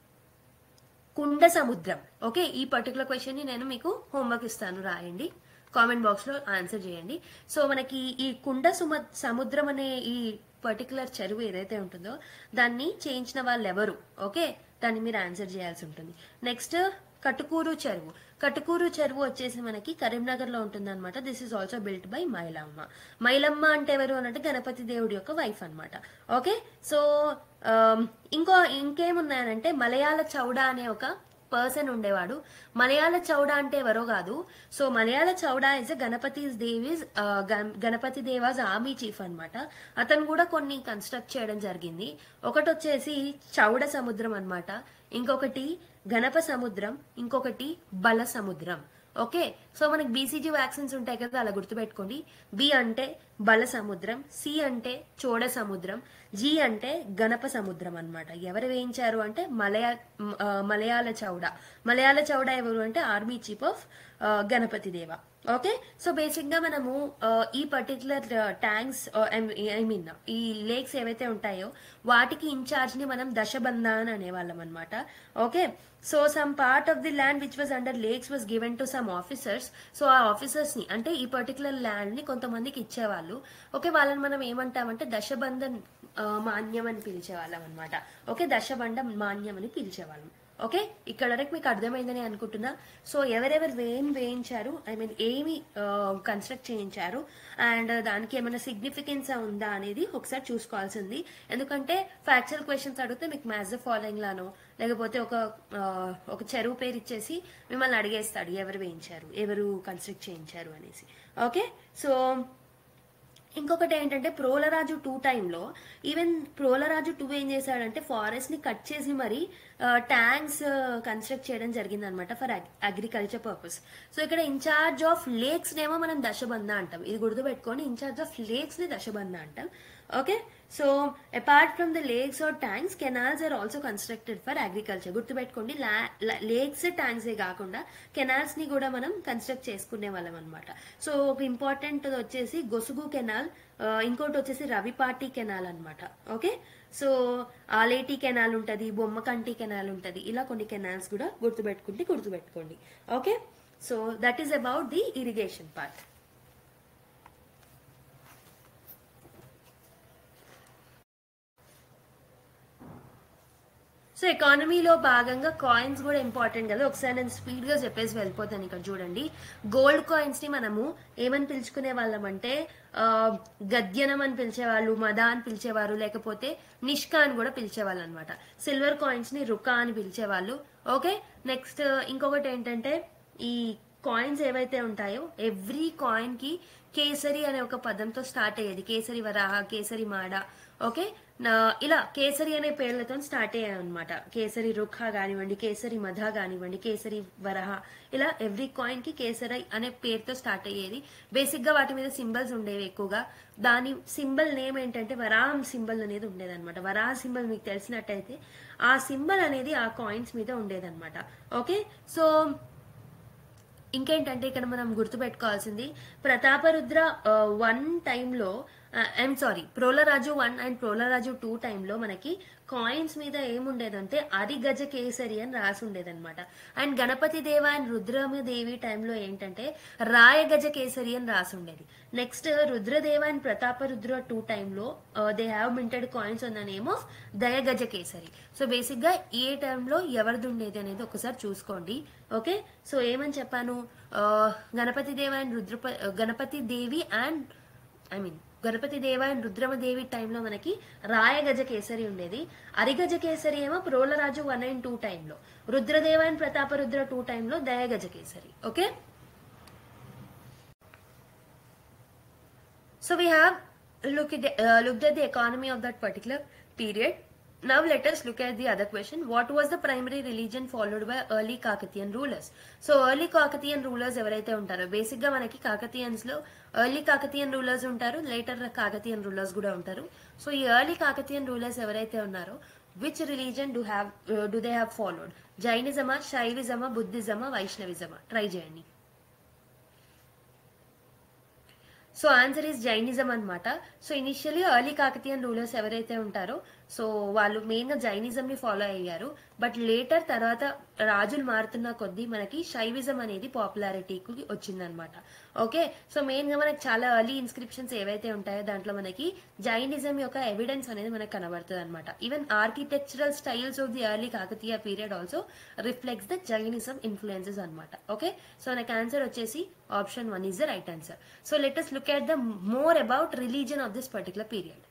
Kunda Samudram okay ఈ పర్టికులర్ క్వశ్చన్ ని నేను మీకు హోంవర్క్ ఇస్తాను రాయండి కామెంట్ బాక్స్ లో ఆన్సర్ చేయండి సో మనకి ఈ కుండ సుమ సముద్రం అనే ఈ పర్టికులర్ చెరువు ఏదైతే ఉంటుందో దాన్ని చేయించిన వాళ్ళు ఎవరు ఓకే దాన్ని మీరు ఆన్సర్ చేయాల్సి ఉంటుంది నెక్స్ట్ కటుకూరు చెరువు కటుకూరు చెరువు వచ్చేసి మనకి కరీంనగర్ లో ఉంటుంది అనమాట this is also built by Mailamma Mailamma అంటే ఎవరు అనంటే గణపతి దేవుడి యొక్క వైఫ్ అన్నమాట ఓకే సో ఇంకో ఇంకేమున్నాయనంటే మలయాళ చౌడ అనే ఒక పర్సన్ ఉండేవాడు మలయాళ చౌడ అంటే ఎవరో కాదు so Malayala Chauda is Ganapati Devi's Ganapati Deva's army chief అన్నమాట అతను కూడా కొన్ని కన్స్ట్రక్ట్ చేయడం జరిగింది ఒకటి వచ్చేసి చౌడ సముద్రం అన్నమాట ఇంకొకటి గణప సముద్రం ఇంకొకటి బల సముద్రం ఓకే సో మనకి బీసీజీ వ్యాక్సిన్స్ ఉంటాయి కదా అలా గుర్తుపెట్టుకోండి బి అంటే బల సముద్రం సి అంటే చోడ సముద్రం జి అంటే గణప సముద్రం అన్నమాట ఎవరు వేయించారు అంటే మలయా మ- ఆ, మలయాళ చౌడ మలయాళ చౌడ ఎవరు అంటే army chief of Ganapati Deva okay so basic గా మనము ఆ, ఈ పర్టికులర్ ట్యాంక్స్ ఐ మీన్ ఈ లేక్స్ ఏవైతే ఉంటాయో వాటికి ఇన్ఛార్జ్ ని మనం దశబంధ అని అనేవాళ్ళం అనమాట okay so some part of the land which was under lakes was given to some officers so ఆ ఆఫీసర్స్ ని అంటే ఈ పర్టికులర్ ల్యాండ్ ని కొంతమందికి ఇచ్చేవాళ్ళు ఓకే వాళ్ళని మనం ఏమంటామంటే దశబంధన్ ఆ, మాన్యం అని పిలిచేవాళ్ళం అనమాట ఓకే దశబంధ మాన్యం అని పిలిచేవాళ్ళం ఓకే ఇక్కడ వరకు మీకు అర్థమైందని అనుకుంటున్నా సో ఎవరెవరు ఏం వేయించారు ఐ మీన్ ఏమి కన్స్ట్రక్ట్ చేయించారు అండ్ దానికి ఏమైనా సిగ్నిఫికెన్స్ ఉందా అనేది ఒకసారి చూసుకోవాల్సింది ఎందుకంటే ఫ్యాక్చువల్ క్వశ్చన్స్ అడిగితే మీకు మ్యాథ్స్ ఫాలోయింగ్ లానో లేకపోతే ఒక ఆ, ఒక చెరువు పేరు ఇచ్చేసి మిమ్మల్ని అడిగేస్తాడు ఎవరు వేయించారు ఎవరు కన్స్ట్రక్ట్ చేయించారు అనేసి ఓకే సో ఇంకొకటి ఏంటంటే ప్రోలరాజు టూ టైంలో ఈవెన్ ప్రోలరాజు టూ ఏం చేశాడంటే ఫారెస్ట్ ని కట్ చేసి మరి ట్యాంక్స్ కన్స్ట్రక్ట్ చేయడం జరిగింది అనమాట ఫర్ అగ్రికల్చర్ పర్పస్ సో ఇక్కడ ఇన్ఛార్జ్ ఆఫ్ లేక్స్ నేమో మనం దశబంధ అంటాం ఇది గుర్తుపెట్టుకొని ఇన్ఛార్జ్ ఆఫ్ లేక్స్ ని దశబంధ అంటాం okay so apart from the lakes or tanks canals are also constructed for agriculture గుర్తుపెట్టుకోండి లేక్స్ ట్యాంక్స్ ఏ కాకుండా కెనాల్స్ ని కూడా మనం కన్స్ట్రక్ట్ చేసుకునే వాళ్ళం అనమాట సో ఒక ఇంపార్టెంట్ వచ్చేసి గొసుగు కెనాల్ ఆ, ఇంకోటి వచ్చేసి రవిపాటి కెనాల్ అన్నమాట ఓకే సో ఆలేటి కెనాల్ ఉంటుంది బొమ్మకంటి కెనాల్ ఉంటుంది ఇలా కొన్ని కెనాల్స్ కూడా గుర్తుపెట్టుకుంటే గుర్తుపెట్టుకోండి okay so that is about the irrigation part so ఎకానమీలో భాగంగా కాయిన్స్ కూడా ఇంపార్టెంట్ కదా ఒకసారి నేను స్పీడ్ గా చెప్పేసి వెళ్ళిపోతాను ఇక్కడ చూడండి గోల్డ్ కాయిన్స్ ని మనము ఏమని పిలుచుకునే వాళ్ళం అంటే ఆ, గద్యనం అని పిలిచేవాళ్ళు మద అని పిలిచేవారు లేకపోతే నిష్కా అని కూడా పిలిచేవాళ్ళు అనమాట సిల్వర్ కాయిన్స్ ని రుకా అని పిలిచేవాళ్ళు ఓకే నెక్స్ట్ ఇంకొకటి ఏంటంటే ఈ కాయిన్స్ ఏవైతే ఉంటాయో ఎవ్రీ కాయిన్ కి కేసరి అనే ఒక పదంతో స్టార్ట్ అయ్యేది కేసరి వరాహ కేసరి మాడ ఓకే నా ఇలా కేసరి అనే పేర్లతో స్టార్ట్ అయ్యాయి అనమాట కేసరి రుఖ కానివ్వండి కేసరి మధ కానివ్వండి కేసరి వరహ ఇలా ఎవ్రీ కాయిన్ కి కేసరి అనే పేరుతో స్టార్ట్ అయ్యేది బేసిక్ గా వాటి మీద సింబల్స్ ఉండేవి ఎక్కువగా దాని సింబల్ నేమ్ ఏంటంటే వరాహం సింబల్ అనేది ఉండేది అనమాట వరాహ సింబల్ మీకు తెలిసినట్టయితే ఆ సింబల్ అనేది ఆ కాయిన్స్ మీద ఉండేదన్నమాట ఓకే సో ఇంకేంటంటే ఇక్కడ మనం గుర్తుపెట్టుకోవాల్సింది ప్రతాపరుద్ర వన్ టైంలో I'm sorry Prolaraju one and Prolaraju two టైంలో మనకి కాయిన్స్ మీద ఏముండేదంటే అరిగజ కేసరి అని రాసి ఉండేదన్నమాట అండ్ గణపతి దేవ అండ్ రుద్రమదేవి టైంలో ఏంటంటే రాయగజ కేసరి అని రాసి ఉండేది next Rudradeva and Prataparudra two టైంలో దే హ్యావ్ మింటెడ్ కాయిన్స్ అన్న name of Dayagaja Kesari so basic గా ఏ టైంలో ఎవరిది ఉండేది అనేది ఒకసారి చూసుకోండి ఓకే సో ఏమని చెప్పాను ఆ, Ganapati Deva and Rudra Ganapati Devi and I mean Ganapati Deva and Rudramadevi టైంలో మనకి రాయగజ కేసరి ఉండేది అరిగజ కేసరి ఏమో ప్రోలరాజు వన్ అండ్ టూ టైంలో రుద్రదేవ అండ్ ప్రతాపరుద్ర టూ టైంలో Dayagaja Kesari okay So we have look at the, uh, looked at the economy of that particular period. Now let us look at the other question. What was the primary religion followed by early Kakatiyan rulers? So early Kakatiyan rulers ఎవరైతే ఉంటారో basic గా మనకి కాకతీయన్స్ లో early Kakatiyan rulers ఉంటారు later Kakatiyan rulers కూడా ఉంటారు so ఈ early Kakatiyan rulers ఎవరైతే ఉన్నారో which religion do have do they have followed జైనిజమా శైవిజమా బుద్ధిజమా వైష్ణవిజమా ట్రై చేయండి సో ఆన్సర్ ఈస్ జైనిజం అన్నమాట so initially early Kakatiyan rulers ఎవరైతే ఉంటారో సో వాళ్ళు మెయిన్ గా జైనిజం ని ఫాలో అయ్యారు బట్ లేటర్ తర్వాత రాజులు మారుతున్న కొద్దీ మనకి శైవిజం అనేది పాపులారిటీకి వచ్చిందనమాట ఓకే సో మెయిన్ గా మనకి చాలా ఎర్లీ ఇన్స్క్రిప్షన్స్ ఏవైతే ఉంటాయో దాంట్లో మనకి జైనిజం యొక్క ఎవిడెన్స్ అనేది మనకు కనబడుతుంది అనమాట even architectural styles of the early Kakatiya period also reflects the Jainism influences అనమాట ఓకే సో నాకు ఆన్సర్ వచ్చేసి option one is the right answer so let us look at the more about religion of this particular period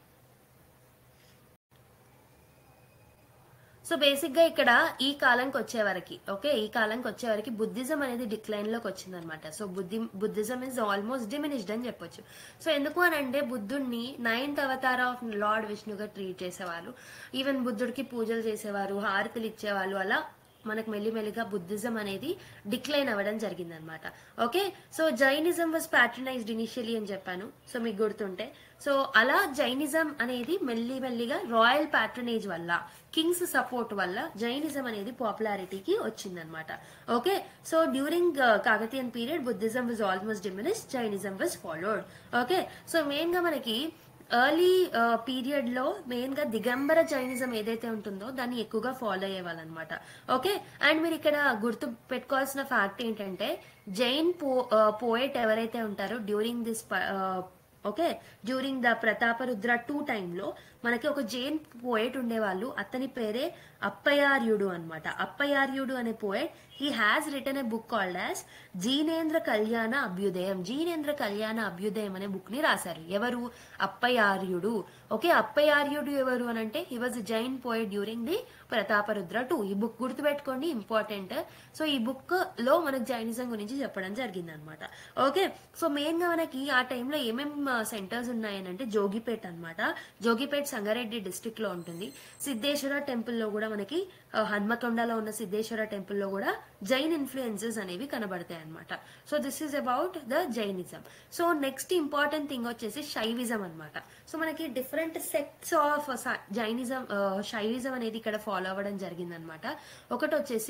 so basic గా ఇక్కడ ఈ కాలంకి వచ్చే వరకు okay ఈ కాలంకి వచ్చే వరకు బుద్ధిజం అనేది డిక్లైన్ లోకి వచ్చింది అనమాట సో బుద్ధి బుద్ధిజం ఇస్ ఆల్మోస్ట్ డిమినిష్డ్ అని చెప్పొచ్చు సో ఎందుకు అని అంటే బుద్ధుడిని నైన్త్ అవతార ఆఫ్ లార్డ్ విష్ణుగా ట్రీట్ చేసేవాళ్ళు ఈవెన్ బుద్ధుడికి పూజలు చేసేవారు హారతులు ఇచ్చేవాళ్ళు అలా మనకు మెల్లిమెల్లిగా బుద్ధిజం అనేది డిక్లైన్ అవ్వడం జరిగింది అనమాట okay so Jainism was patronized initially అని చెప్పాను సో మీకు గుర్తుంటే సో అలా జైనిజం అనేది మెల్లి మెల్లిగా రాయల్ ప్యాట్రనేజ్ వల్ల కింగ్స్ సపోర్ట్ వల్ల జైనిజం అనేది పాపులారిటీకి వచ్చిందనమాట okay so during Kakatiyan period Buddhism was almost diminish Jainism was followed okay so main గా మనకి ఎర్లీ పీరియడ్ లో మెయిన్ గా దిగంబర జైనిజం ఏదైతే ఉంటుందో దాన్ని ఎక్కువగా ఫాలో అయ్యేవాళ్ళు అనమాట ఓకే అండ్ మీరు ఇక్కడ గుర్తు పెట్టుకోవాల్సిన ఫ్యాక్ట్ ఏంటంటే జైన్ పో పోయెట్ ఎవరైతే ఉంటారో during this okay during the Prataparudra two టైంలో మనకి ఒక జైన్ పోయెట్ ఉండేవాళ్ళు అతని పేరే అప్పయార్యుడు అన్నమాట అప్పయార్యుడు అనే poet he has written a book called as Jinendra Kalyana Abhyudayam జీనేంద్ర Kalyana అభ్యుదయం అనే బుక్ ని రాశారు ఎవరు అప్పయార్యుడు ఓకే అప్పయార్యుడు ఎవరు అని అంటే he was Jain poet during the Prataparudra two ఈ బుక్ గుర్తుపెట్టుకోండి ఇంపార్టెంట్ సో ఈ బుక్ లో మనకు జైనిజం గురించి చెప్పడం జరిగింది అనమాట ఓకే సో మెయిన్ గా మనకి ఆ టైంలో ఏమేం సెంటర్స్ ఉన్నాయనంటే జోగిపేట్ అన్నమాట జోగిపేట్ సంగారెడ్డి డిస్ట్రిక్ట్ లో ఉంటుంది సిద్ధేశ్వర టెంపుల్ లో కూడా మనకి ఆ, హన్మకొండలో ఉన్న సిద్ధేశ్వర టెంపుల్ లో కూడా జైన్ ఇన్ఫ్లుయెన్సెస్ అనేవి కనబడతాయి అనమాట so this is about the Jainism so next important thing వచ్చేసి శైవిజం అన్నమాట సో మనకి different sects of Jainism Shaivism అనేది ఇక్కడ ఫాలో అవ్వడం జరిగిందనమాట ఒకటి వచ్చేసి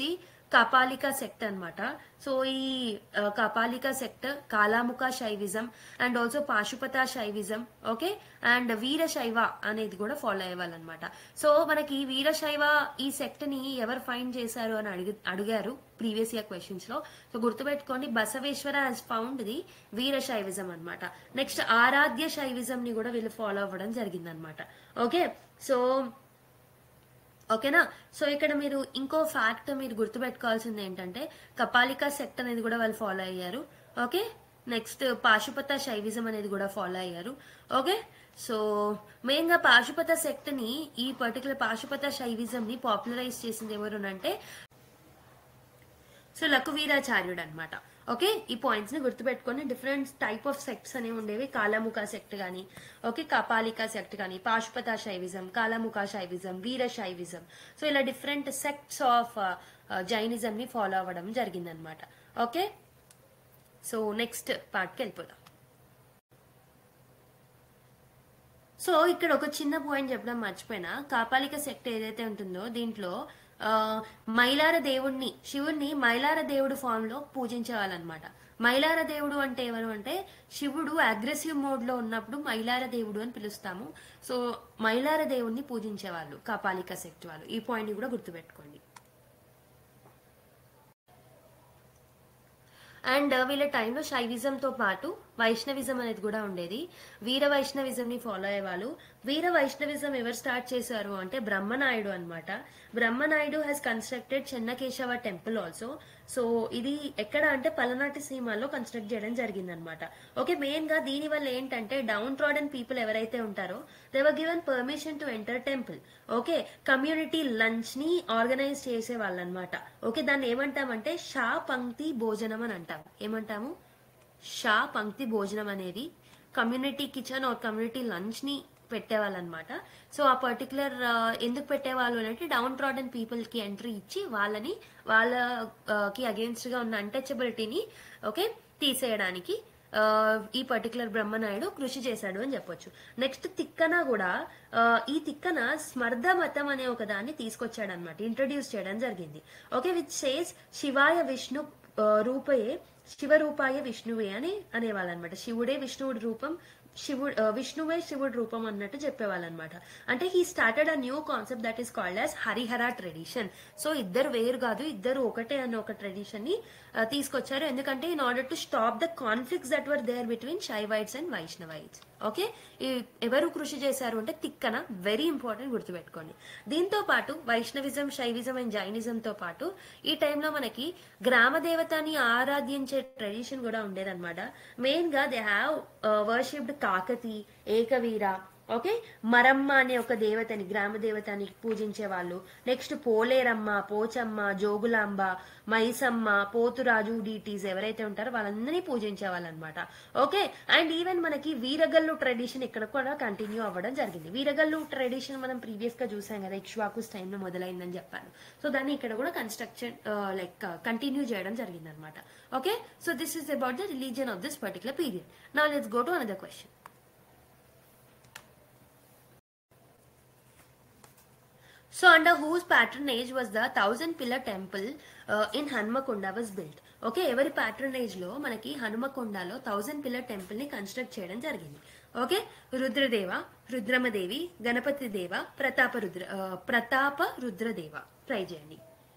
కపాలిక సెక్ట్ అన్నమాట సో ఈ ఆ, Kapalika sect Kalamukha Shaivism and also Pashupata Shaivism okay and వీరశైవ అనేది కూడా ఫాలో అయ్యేవాళ్ళనమాట సో మనకి ఈ వీరశైవ ఈ సెక్ట్ ని ఎవరు ఫైండ్ చేశారు అని అడిగి అడిగారు ప్రీవియస్ ఇయర్ క్వశ్చన్స్ లో సో గుర్తుపెట్టుకోండి Basaveshwara has found the Veerashaivism అన్నమాట నెక్స్ట్ ఆరాధ్య శైవిజం ని కూడా వీళ్ళు ఫాలో అవ్వడం జరిగిందనమాట ఓకే సో ఓకేనా సో ఇక్కడ మీరు ఇంకో ఫ్యాక్ట్ మీరు గుర్తుపెట్టుకోవాల్సింది ఏంటంటే కపాలికా సెక్ట్ అనేది కూడా వాళ్ళు ఫాలో అయ్యారు ఓకే నెక్స్ట్ పాశుపత శైవిజం అనేది కూడా ఫాలో అయ్యారు ఓకే సో మెయిన్ గా పాశుపత సెక్ట్ ని ఈ పర్టికులర్ పాశుపత శైవిజం ని పాపులరైజ్ చేసింది ఎవరు అంటే సో లఘువీరాచార్యుడు అనమాట ఓకే ఈ పాయింట్స్ ని గుర్తుపెట్టుకొని డిఫరెంట్ టైప్ ఆఫ్ సెక్ట్స్ అనేవి ఉండేవి కాలాముఖ సెక్ట్ గానీ ఓకే కపాలిక సెక్ట్ గానీ Pashupata Shaivism Kalamukha Shaivism Veera Shaivism so ఇలా డిఫరెంట్ సెక్ట్స్ ఆఫ్ జైనిజం ని ఫాలో అవ్వడం జరిగిందనమాట ఓకే సో నెక్స్ట్ పార్ట్కి వెళ్ళిపోదాం సో ఇక్కడ ఒక చిన్న పాయింట్ చెప్పడం మర్చిపోయినా కాపాలిక సెక్ట్ ఏదైతే ఉంటుందో దీంట్లో ఆ, మైలార దేవుణ్ణి శివుణ్ణి మైలార దేవుడు ఫామ్ లో పూజించేవాళ్ళనమాట మైలార దేవుడు అంటే ఎవరు అంటే శివుడు అగ్రెసివ్ మోడ్ లో ఉన్నప్పుడు మైలార దేవుడు అని పిలుస్తాము సో మైలార దేవుణ్ణి పూజించేవాళ్ళు కాపాలిక సెక్ట్ వాళ్ళు ఈ పాయింట్ కూడా గుర్తుపెట్టుకోండి అండ్ వీళ్ళ టైంలో శైవిజంతో పాటు వైష్ణవిజం అనేది కూడా ఉండేది వీర వైష్ణవిజం ని ఫాలో అయ్యేవాళ్ళు వీర వైష్ణవిజం ఎవరు స్టార్ట్ చేశారు అంటే బ్రహ్మనాయుడు అన్నమాట Brahmanayudu has constructed Chennakeshava temple also so ఇది ఎక్కడ అంటే పలనాటి సీమాలో కన్స్ట్రక్ట్ చేయడం జరిగింది అనమాట ఓకే మెయిన్ గా దీని వల్ల ఏంటంటే డౌన్ ట్రాడన్ పీపుల్ ఎవరైతే ఉంటారో they were given permission to enter temple okay community lunch ని ఆర్గనైజ్ చేసే వాళ్ళు అనమాట ఓకే దాన్ని ఏమంటామంటే షా పంక్తి భోజనం అని అంటాం ఏమంటాము షా పంక్తి భోజనం అనేది community kitchen or community lunch ని పెట్టేవాళ్ళనమాట సో ఆ పర్టికులర్ ఎందుకు పెట్టేవాళ్ళు అంటే డౌన్ ట్రాడన్ పీపుల్ కి ఎంట్రీ ఇచ్చి వాళ్ళని వాళ్ళకి అగేన్స్ట్ గా ఉన్న అన్టచబిలిటీని ఓకే తీసేయడానికి ఆ, ఈ పర్టికులర్ బ్రహ్మనాయుడు కృషి చేశాడు అని చెప్పొచ్చు నెక్స్ట్ తిక్కన కూడా ఆ, ఈ తిక్కన స్మర్ధ మతం అనే ఒక దాన్ని తీసుకొచ్చాడు అనమాట ఇంట్రడ్యూస్ చేయడం జరిగింది ఓకే విచ్ సేస్ శివాయ విష్ణు ఆ, రూపయే శివరూపాయ విష్ణువే అని అనేవాళ్ళు అనమాట శివుడే విష్ణువుడి రూపం శివుడు ఆ, విష్ణువే శివుడి రూపం అన్నట్టు చెప్పేవాళ్ళు అనమాట అంటే he started a new concept that is called as Harihara tradition so ఇద్దరు వేరు కాదు ఇద్దరు ఒకటే అన్న ఒక ట్రెడిషన్ ని ఆ, తీసుకొచ్చారు ఎందుకంటే in order to stop the conflicts that were there between Shaivites and Vaishnavites okay ఎవరు కృషి చేశారు అంటే తిక్కన వెరీ ఇంపార్టెంట్ గుర్తుపెట్టుకోండి దీంతో పాటు వైష్ణవిజం శైవిజం అండ్ జైనిజంతో పాటు ఈ టైంలో మనకి గ్రామ దేవతని ఆరాధించే ట్రెడిషన్ కూడా ఉండేదన్నమాట మెయిన్ గా they have worshipped Kakati Ekavira okay Maramma అనే ఒక దేవతని గ్రామ దేవతని పూజించే వాళ్ళు నెక్స్ట్ పోలేరమ్మ పోచమ్మ జోగులాంబ మైసమ్మ పోతురాజు డీటీస్ ఎవరైతే ఉంటారో వాళ్ళందరినీ పూజించే వాళ్ళు అనమాట ఓకే అండ్ ఈవెన్ మనకి వీరగల్లు ట్రెడిషన్ ఇక్కడ కూడా కంటిన్యూ అవ్వడం జరిగింది వీరగల్లు ట్రెడిషన్ మనం ప్రీవియస్ గా చూసాం కదా ఇక్ష్వాకుస్ టైంలో మొదలైందని చెప్పాను సో దాన్ని ఇక్కడ కూడా కన్స్ట్రక్షన్ లైక్ కంటిన్యూ చేయడం జరిగింది అనమాట okay so this is about the religion of this particular period నా let's go to another question So under whose patronage was the thousand pillar temple uh, in Hanmakonda was built? Okay ఎవరి patronage లో మనకి హనుమకొండలో thousand pillar temple ని construct చేయడం జరిగింది okay Rudradeva Rudramadevi Ganapati దేవ ప్రతాప రుద్ర ఆ, ప్రతాప రుద్రదేవ ట్రై చేయండి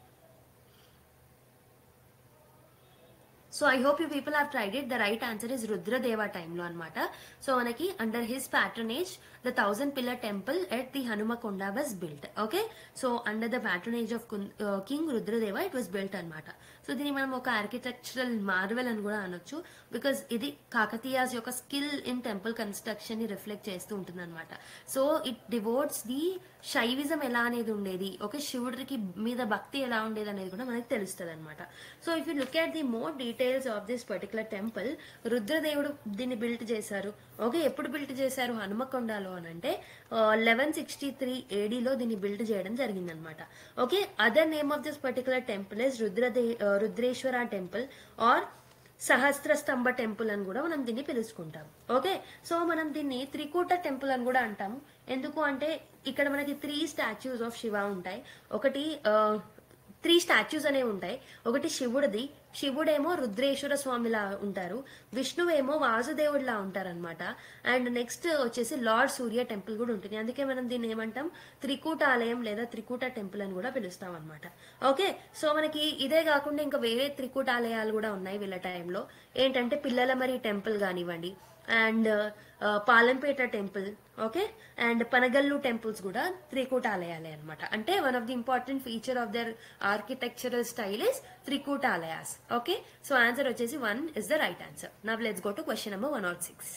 so I hope you people have tried it the right answer is Rudradeva టైంలో అనమాట సో మనకి under his patronage the thousand pillar temple at the Hanumakonda was built okay so under the patronage of king Rudradeva it was built అనమాట so దీన్ని మనం ఒక architectural Marvel అని కూడా అనొచ్చు బికాస్ ఇది కాకతీయాస్ యొక్క స్కిల్ ఇన్ టెంపుల్ కన్స్ట్రక్షన్ ని రిఫ్లెక్ట్ చేస్తూ ఉంటుంది అనమాట so it denotes the Shaivism ఎలా అనేది ఉండేది ఓకే శివుడికి మీద భక్తి ఎలా ఉండేది అనేది కూడా మనకి తెలుస్తుంది అనమాట so if you look at the more details of this particular temple Rudradevudu దీన్ని బిల్ట్ చేశారు ఓకే ఎప్పుడు బిల్ట్ చేశారు హనుమకొండలో అని అంటే లెవెన్ సిక్స్టీ త్రీ ఏడీలో దీన్ని బిల్ట్ చేయడం జరిగిందనమాట okay other name of this particular temple is రుద్రదే Rudreshwara temple or Sahasra Stambha temple అని కూడా మనం దీన్ని పిలుచుకుంటాం ఓకే సో మనం దీన్ని త్రికూట టెంపుల్ అని కూడా అంటాము ఎందుకు అంటే ఇక్కడ మనకి త్రీ స్టాచ్యూస్ ఆఫ్ శివ ఉంటాయి ఒకటి ఆ, త్రీ స్టాచ్యూస్ అనేవి ఉంటాయి ఒకటి శివుడిది శివుడేమో రుద్రేశ్వర స్వామిలా ఉంటారు విష్ణువేమో వాసుదేవుడిలా ఉంటారనమాట అండ్ నెక్స్ట్ వచ్చేసి లార్డ్ సూర్య టెంపుల్ కూడా ఉంటుంది అందుకే మనం దీన్ని ఏమంటాం త్రికూట ఆలయం లేదా త్రికూట టెంపుల్ అని కూడా పిలుస్తాం అనమాట ఓకే సో మనకి ఇదే కాకుండా ఇంకా వేరే త్రికూట ఆలయాలు కూడా ఉన్నాయి వీళ్ళ టైంలో ఏంటంటే పిల్లల మరి టెంపుల్ కానివ్వండి and Palampeta temple okay and Panagal temples కూడా త్రికూట ఆలయాలే అనమాట అంటే one of the important feature of their architectural style is Trikuta ఆలయాస్ ఓకే సో ఆన్సర్ వచ్చేసి one is the right answer now let's go to question number one not six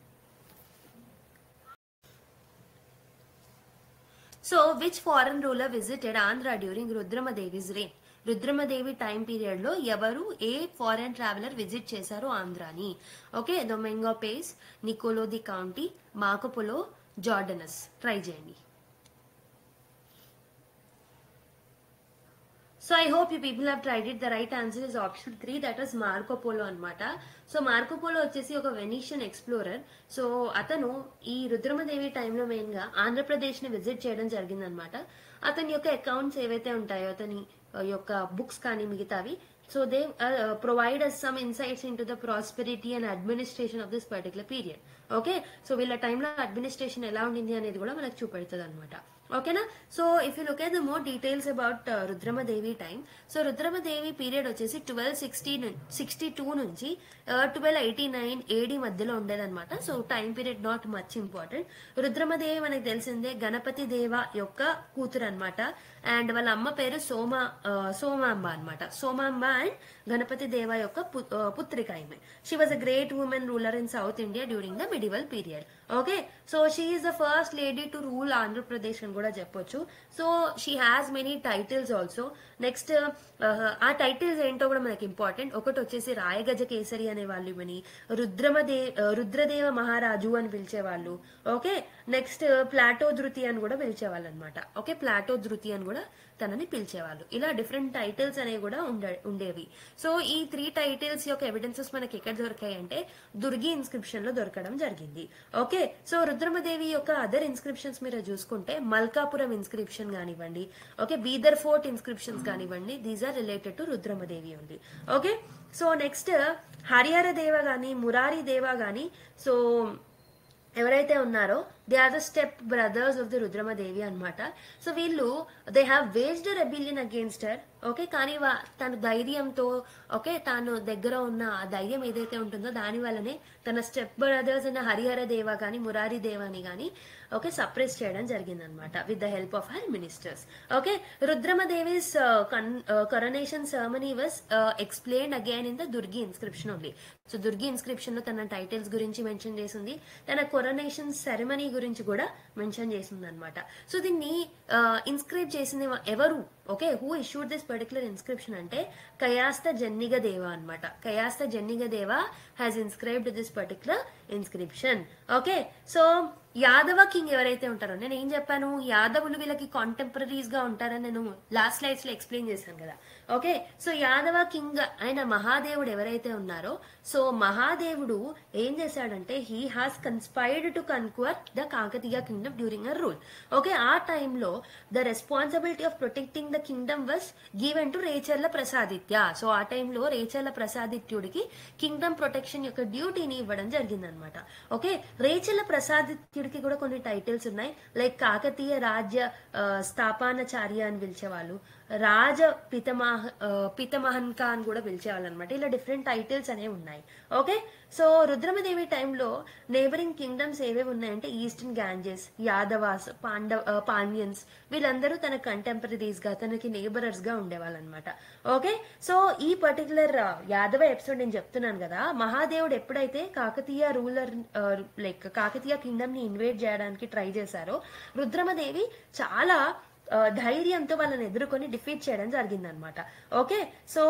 so which foreign ruler visited Andhra during Rudramadevi's reign Rudramadevi time period లో ఎవరు ఏ foreign traveller visit చేశారు ఆంధ్రాని okay Domingo Paes నికోలో the Conti Marco Polo Jordanus try చేయండి so I hope you people have tried it the right answer is option three that was Marco Polo అనమాట so Marco Polo వచ్చేసి ఒక Venetian explorer so అతను ఈ రుద్రమదేవి టైంలో main గా ఆంధ్రప్రదేశ్ ని visit చేయడం జరిగిందనమాట అతని యొక్క అకౌంట్స్ ఏవైతే ఉంటాయో అతని ఆ, యొక్క బుక్స్ కానీ మిగతావి so they provide us some insights into the prosperity and administration of this particular period okay so వీళ్ళ టైంలో అడ్మినిస్ట్రేషన్ ఎలా ఉండింది అనేది కూడా మనకు చూపెడుతుంది అనమాట ఓకేనా so if you look at the more details about Rudramadevi time so Rudramadevi period వచ్చేసి ట్వెల్వ్ సిక్స్టీ సిక్స్టీ టూ నుంచి ట్వెల్వ్ ఎయిటీ నైన్ ఏడి మధ్యలో ఉండేదన్నమాట so time period not much important Rudramadevi మనకి తెలిసిందే గణపతి దేవ యొక్క కూతురు అనమాట అండ్ వాళ్ళ అమ్మ పేరు సోమ ఆ, సోమాంబ అనమాట సోమాంబ అండ్ గణపతి దేవ యొక్క పు- ఆ, పుత్రిక ఈమె she was a great woman ruler in South India during the medieval period okay so she is the first lady to rule Andhra Pradesh అని కూడా చెప్పొచ్చు so she has many titles also next ఆ టైటిల్స్ ఏంటో కూడా మనకి ఇంపార్టెంట్ ఒకటి వచ్చేసి రాయగజ కేసరి అనే వాళ్ళు ఈమెని రుద్రమదే ఆ, రుద్రదేవ మహారాజు అని పిలిచేవాళ్ళు ఓకే నెక్స్ట్ ప్లాటో ధృతి అని కూడా పిలిచేవాళ్ళు అనమాట ఓకే ప్లాటో ధృతి అని కూడా తనని పిలిచేవాళ్ళు ఇలా డిఫరెంట్ టైటిల్స్ అనేవి కూడా ఉండే ఉండేవి సో ఈ త్రీ టైటిల్స్ యొక్క ఎవిడెన్సెస్ మనకి ఎక్కడ దొరికాయి అంటే దుర్గి ఇన్స్క్రిప్షన్ లో దొరకడం జరిగింది ఓకే సో రుద్రమదేవి యొక్క అదర్ ఇన్స్క్రిప్షన్స్ మీరు చూసుకుంటే మల్కాపురం ఇన్స్క్రిప్షన్ కానివ్వండి ఓకే బీదర్ ఫోర్ట్ ఇన్స్క్రిప్షన్స్ కానివ్వండి these are related to Rudramadevi ఉంది ఓకే సో నెక్స్ట్ హరిహర దేవ గాని మురారి దేవ గాని సో ఎవరైతే ఉన్నారో they are the step brothers of the Rudramadevi అన్నమాట సో వీళ్ళు they have waged rebellion against her okay కానీ వా- తన ధైర్యంతో ఓకే తాను దగ్గర ఉన్న ఆ ధైర్యం ఏదైతే ఉంటుందో దాని వల్లనే తన స్టెప్ బ్రదర్స్ అయిన హరిహర దేవ గాని మురారి దేవాని గాని ఓకే సప్రెస్ చేయడం జరిగిందనమాట with the help of her ministers okay Rudramadevi's coronation ceremony was explain again in the Durgi inscription only so Durgi inscription లో తన టైటిల్స్ గురించి మెన్షన్ చేసింది తన కొరనేషన్ సెరమనీ గురించి కూడా మెన్షన్ చేసింది అనమాట సో దీన్ని ఇన్స్క్రైబ్ చేసింది ఎవరు okay who issued this particular inscription అంటే కయాస్త జన్నిగ దేవ అన్నమాట Kayastha Janniga Deva has inscribed this particular inscription okay so Yadava king ఎవరైతే ఉంటారో నేను ఏం చెప్పాను యాదవులు వీళ్ళకి కాంటెంపరీస్ గా ఉంటారని నేను లాస్ట్ స్లైడ్స్ లో ఎక్స్ప్లెయిన్ చేశాను కదా ఓకే సో యాదవ కింగ్ అయిన మహాదేవుడు ఎవరైతే ఉన్నారో సో మహాదేవుడు ఏం చేశాడంటే he has conspired to conquer the Kakatiya kingdom during her rule okay ఆ టైంలో the responsibility of protecting the kingdom was given to Recharla Prasaditya so ఆ టైంలో రేచర్ల ప్రసాదిత్యుడికి కింగ్డమ్ ప్రొటెక్షన్ యొక్క డ్యూటీని ఇవ్వడం జరిగిందనమాట ఓకే రేచర్ల ప్రసాదిత్యుడికి కూడా కొన్ని టైటిల్స్ ఉన్నాయి లైక్ కాకతీయ రాజ్య ఆ, స్థాపానచార్య అని పిలిచేవాళ్ళు రాజ పితమాహ ఆ, పితమహన్కా అని కూడా పిలిచేవాళ్ళు అనమాట ఇలా డిఫరెంట్ టైటిల్స్ అనేవి ఉన్నాయి ఓకే సో రుద్రమదేవి టైంలో నేబరింగ్ కింగ్డమ్స్ ఏవేవి ఉన్నాయంటే ఈస్టర్న్ గ్యాంజెస్ యాదవాస్ పాండవ ఆ, పాండ్యన్స్ వీళ్ళందరూ తన కంటెంపరీస్ గా తనకి నేబరర్స్ గా ఉండేవాళ్ళు అనమాట ఓకే సో ఈ పర్టికులర్ యాదవ ఎపిసోడ్ నేను చెప్తున్నాను కదా మహాదేవుడు ఎప్పుడైతే Kakatiya ruler like Kakatiya kingdom ని ఇన్వేట్ చేయడానికి ట్రై చేశారో రుద్రమదేవి చాలా ఆ, ధైర్యంతో వాళ్ళని ఎదుర్కొని డిఫీట్ చేయడం జరిగిందనమాట okay so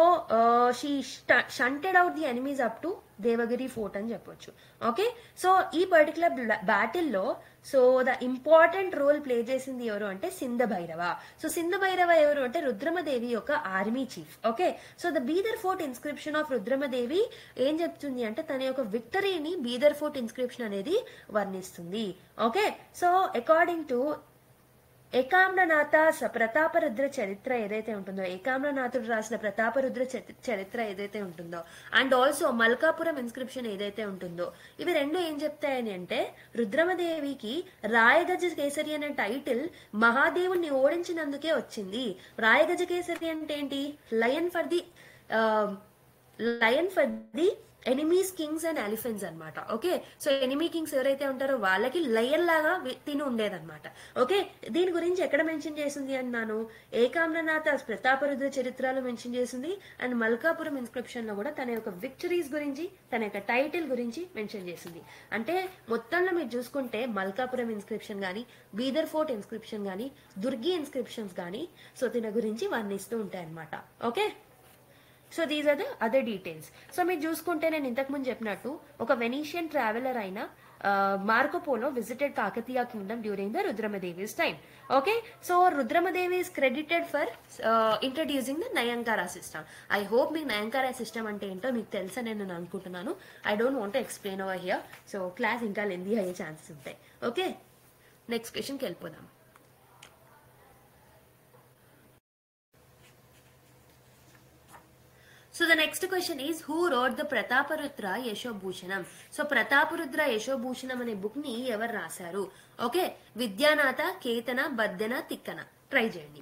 she shunted out the enemies up to Devagiri fort అని చెప్పొచ్చు ఓకే సో ఈ పర్టికులర్ బ్యాటిల్లో so the important role play చేసింది ఎవరు అంటే సింధ భైరవ సో సింధ భైరవ ఎవరు అంటే రుద్రమదేవి యొక్క army chief okay so the Bidar fort inscription of Rudramadevi ఏం చెప్తుంది అంటే తన యొక్క విక్టరీని బీదర్ ఫోర్ట్ ఇన్స్క్రిప్షన్ అనేది వర్ణిస్తుంది okay so according to Ekamranatha స ప్రతాపరుద్ర చరిత్ర ఏదైతే ఉంటుందో ఏకామ్రనాథుడు రాసిన ప్రతాపరుద్ర చరి- చరిత్ర ఏదైతే ఉంటుందో అండ్ ఆల్సో మల్కాపురం ఇన్స్క్రిప్షన్ ఏదైతే ఉంటుందో ఇవి రెండు ఏం చెప్తాయని అంటే రుద్రమదేవికి రాయగజ కేసరి అనే టైటిల్ మహాదేవుణ్ణి ఓడించినందుకే వచ్చింది రాయగజ కేసరి అంటే ఏంటి lion for the lion for the enemies kings and elephants అన్నమాట ఓకే సో ఎనిమీ కింగ్స్ ఎవరైతే ఉంటారో వాళ్ళకి లయన్ లాగా వి- తిని ఉండేదన్నమాట ఓకే దీని గురించి ఎక్కడ మెన్షన్ చేసింది అన్నాను ఏకామ్రనాథ ప్రతాపరుద్ర చరిత్రలో మెన్షన్ చేసింది అండ్ మల్కాపురం ఇన్స్క్రిప్షన్ లో కూడా తన యొక్క విక్టరీస్ గురించి తన యొక్క టైటిల్ గురించి మెన్షన్ చేసింది అంటే మొత్తంలో మీరు చూసుకుంటే మల్కాపురం ఇన్స్క్రిప్షన్ గానీ బీదర్ ఫోర్ట్ ఇన్స్క్రిప్షన్ గానీ దుర్గి ఇన్స్క్రిప్షన్స్ గానీ సో దీని గురించి వర్ణిస్తూ ఉంటాయి అన్నమాట okay so these are the other details so మీరు చూసుకుంటే నేను ఇంతకు ముందు చెప్పినట్టు ఒక వెనీషియన్ ట్రావెలర్ అయిన Marco Polo visited Kakatiya kingdom during the Rudramadevi's time okay so Rudramadevi is credited for introducing the Nayankara system I hope మీకు నయంకార సిస్టమ్ అంటే ఏంటో మీకు తెలుసని నేను అనుకుంటున్నాను I don't want explain over here so class ఇంకా లెందీ అయ్యే ఛాన్సెస్ ఉంటాయి ఓకే నెక్స్ట్ క్వశ్చన్కి వెళ్ళిపోదాం so the next question is who wrote the Prataparudra Yashobhushanam so Prataparudra Yashobhushanam అనే బుక్ ని ఎవరు రాశారు ఓకే విద్యానాథ కేతన బద్దెన తిక్కన ట్రై చేయండి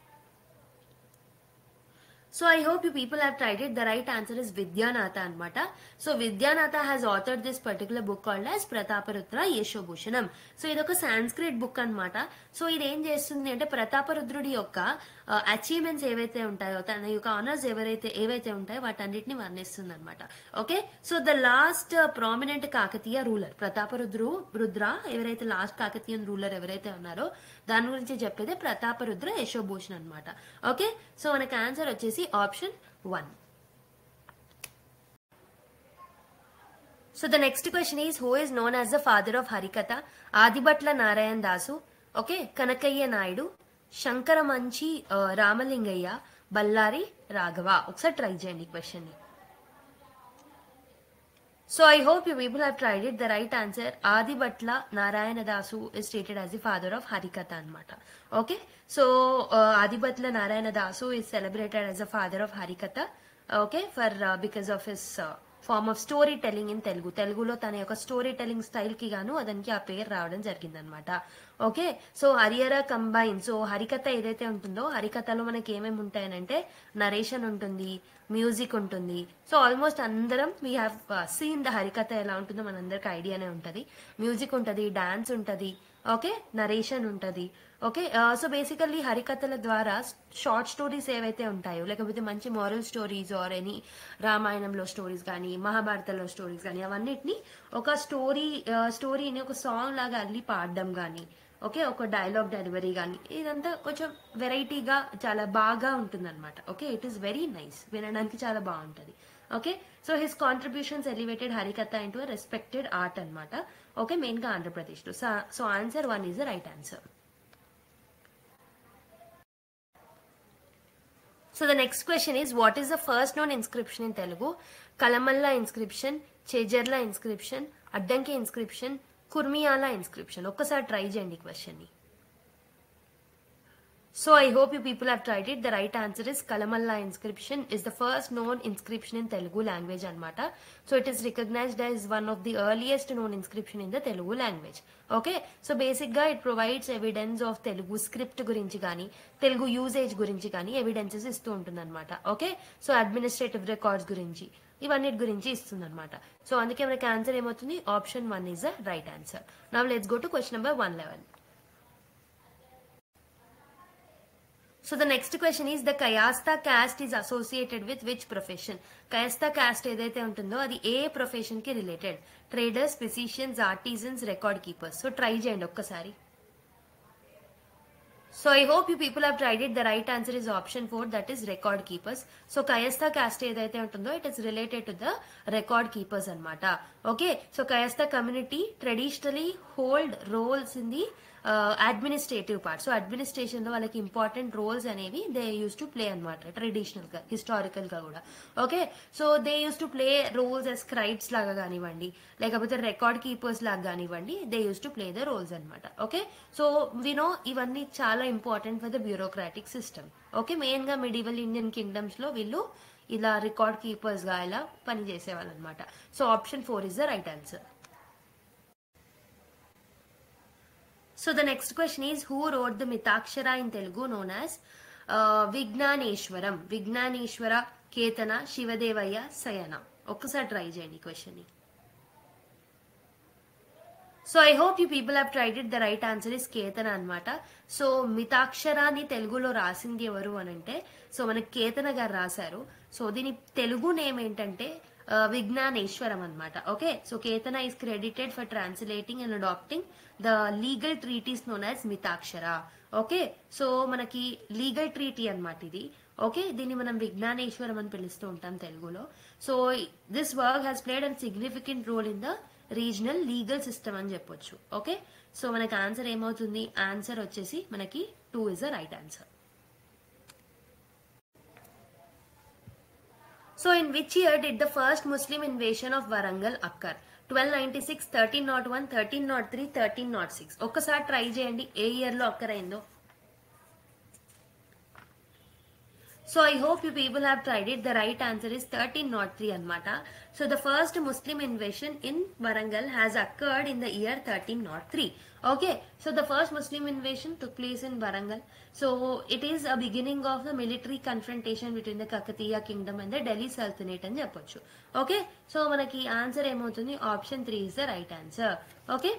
so I hope you people have tried it the right answer is Vidyanatha అనమాట so Vidyanatha has authored this particular book called as Prataparudra Yashobhushanam so ఇది ఒక Sanskrit book అన్నమాట so ఇది ఏం చేస్తుంది అంటే ప్రతాపరుద్రుడి యొక్క అచీవ్మెంట్స్ ఏవైతే ఉంటాయో తన యొక్క ఆనర్స్ ఎవరైతే ఏవైతే ఉంటాయో వాటన్నిటిని వర్ణిస్తుంది అనమాట okay so the last prominent Kakatiya ruler Prataparudru Rudra ఎవరైతే లాస్ట్ కాకతీయ రూలర్ ఎవరైతే ఉన్నారో దాని గురించి చెప్పేది ప్రతాపరుద్ర యశోభూషణ్ అన్నమాట ఓకే సో మనకి ఆన్సర్ వచ్చేసి option one so the next question is who is known as the father of Harikatha Adibhatla Narayana Dasu okay Kanakayya Naidu Shankaramanchi ఆ, రామలింగయ్య బల్లారి రాఘవ ఒకసారి ట్రై చేయండి ఈ క్వశ్చన్ ని so I hope you people have tried it the right answer Adibhatla Narayana Dasu is stated as the father of Harikatha అనమాట okay so Adibhatla Narayana Dasu is celebrated as the father of Harikatha okay for because of his form of story telling in Telugu తెలుగులో తన యొక్క story telling style కి గాను అతనికి ఆ పేరు రావడం జరిగిందనమాట ఓకే సో హరియర కంబైన్ సో హరికథ ఏదైతే ఉంటుందో హరికథలో మనకి ఏమేమి ఉంటాయనంటే నరేషన్ ఉంటుంది మ్యూజిక్ ఉంటుంది సో ఆల్మోస్ట్ అందరం we have seen the harikatha ఎలా ఉంటుందో మనందరికి ఐడియానే ఉంటుంది మ్యూజిక్ ఉంటుంది డాన్స్ ఉంటుంది ఓకే నరేషన్ ఉంటుంది ఓకే సో బేసికల్లీ హరికథల ద్వారా షార్ట్ స్టోరీస్ ఏవైతే ఉంటాయో లేకపోతే మంచి మారల్ స్టోరీస్ ఆర్ ఎనీ రామాయణంలో స్టోరీస్ కానీ మహాభారతంలో స్టోరీస్ కానీ అవన్నిటిని ఒక స్టోరీ స్టోరీని ఒక సాంగ్ లాగా అల్లి పాడడం కానీ ఓకే ఒక డైలాగ్ డెలివరీ కానీ ఇదంతా కొంచెం వెరైటీగా చాలా బాగా ఉంటుంది అనమాట okay it is very nice వినడానికి చాలా బాగుంటుంది okay so his contributions elevated Harikatha into respected art అనమాట ఓకే మెయిన్ గా ఆంధ్రప్రదేశ్ లో so answer one is the right answer so the next question is what is the first known inscription in Telugu Kalamalla inscription Chejarla inscription Addanki inscription Kurmiyala inscription ఒక్కసారి try చేయండి question ని So I hope you people have tried it. The right answer is Kalamalla inscription is the first known inscription in Telugu language anmata. So it is recognized as one of the earliest known inscription in the Telugu language. Okay. So basic గా it provides evidence of Telugu script గురించి కానీ Telugu usage గురించి కానీ evidences ఇస్తూ ఉంటుంది అనమాట okay so administrative records గురించి ఇవన్నిటి గురించి ఇస్తుంది అనమాట సో అందుకే మనకి ఆన్సర్ ఏమవుతుంది option one is the right answer now let's go to question number one eleven So the next question is the Kayasta caste is associated with which profession? Kayasta caste ఏదైతే ఉంటుందో అది ఏ profession కి related traders physicians artisans record keepers so try చేయండి ఒక్కసారి so I hope you people have tried it the right answer is option four that is record keepers so Kayastha caste ఏదైతే ఉంటుందో it is related to the record keepers అనమాట okay so Kayastha community traditionally hold roles in the administrative part so administration లో వాళ్ళకి important roles అనేవి they use to play అనమాట traditional గా historical గా కూడా okay so they use to play roles as scribes లాగా కానివ్వండి లేకపోతే రికార్డ్ కీపర్స్ లాగా కానివ్వండి they use to play the roles అనమాట ఓకే సో వినో ఇవన్నీ చాలా important for the bureaucratic system okay main గా మిడివల్ ఇండియన్ కింగ్డమ్స్ లో వీళ్ళు ఇలా రికార్డ్ కీపర్స్ గా ఇలా పని చేసేవాళ్ళు అనమాట so option four is the right answer so the next question is who wrote the Mitakshara in Telugu known as Vijnaneshwaram Vijnaneshwara Ketana Shivadevayya Sayana ఒక్కసారి ట్రై చేయండి క్వశ్చన్ ని so I hope you people have tried it the right answer is Ketana అనమాట so మితాక్షరాన్ని తెలుగులో రాసింది ఎవరు అని అంటే so మనకి కేతన గారు రాశారు సో దీని తెలుగు నేమ్ ఏంటంటే ఆ, విజ్ఞానేశ్వరం అనమాట okay so Ketana is credited for translating and adapting the legal treatise known as Mitakshara okay so మనకి లీగల్ ట్రీటీ అన్నమాట ఇది ఓకే దీన్ని మనం విజ్ఞానేశ్వరం అని పిలుస్తూ ఉంటాం తెలుగులో so this work has played and significant role in the regional legal system అని చెప్పొచ్చు ఓకే సో మనకి ఆన్సర్ ఏమవుతుంది ఆన్సర్ వచ్చేసి మనకి two is the right answer so in which year did the first Muslim invasion of Warangal occur twelve ninety six thirteen naught one thirteen naught three thirteen naught six ఒక్కసారి try చేయండి ఏ year లో occur అయిందో so I hope you people have tried it the right answer is thirteen naught three అనమాట so the first Muslim invasion in Warangal has occurred in the year thirteen naught three okay so the first Muslim invasion took place in Warangal so it is a beginning of the military confrontation between the Kakatiya kingdom and the Delhi sultanate అని చెప్పొచ్చు okay so మనకి answer ఏమవుతుంది option three is the right answer okay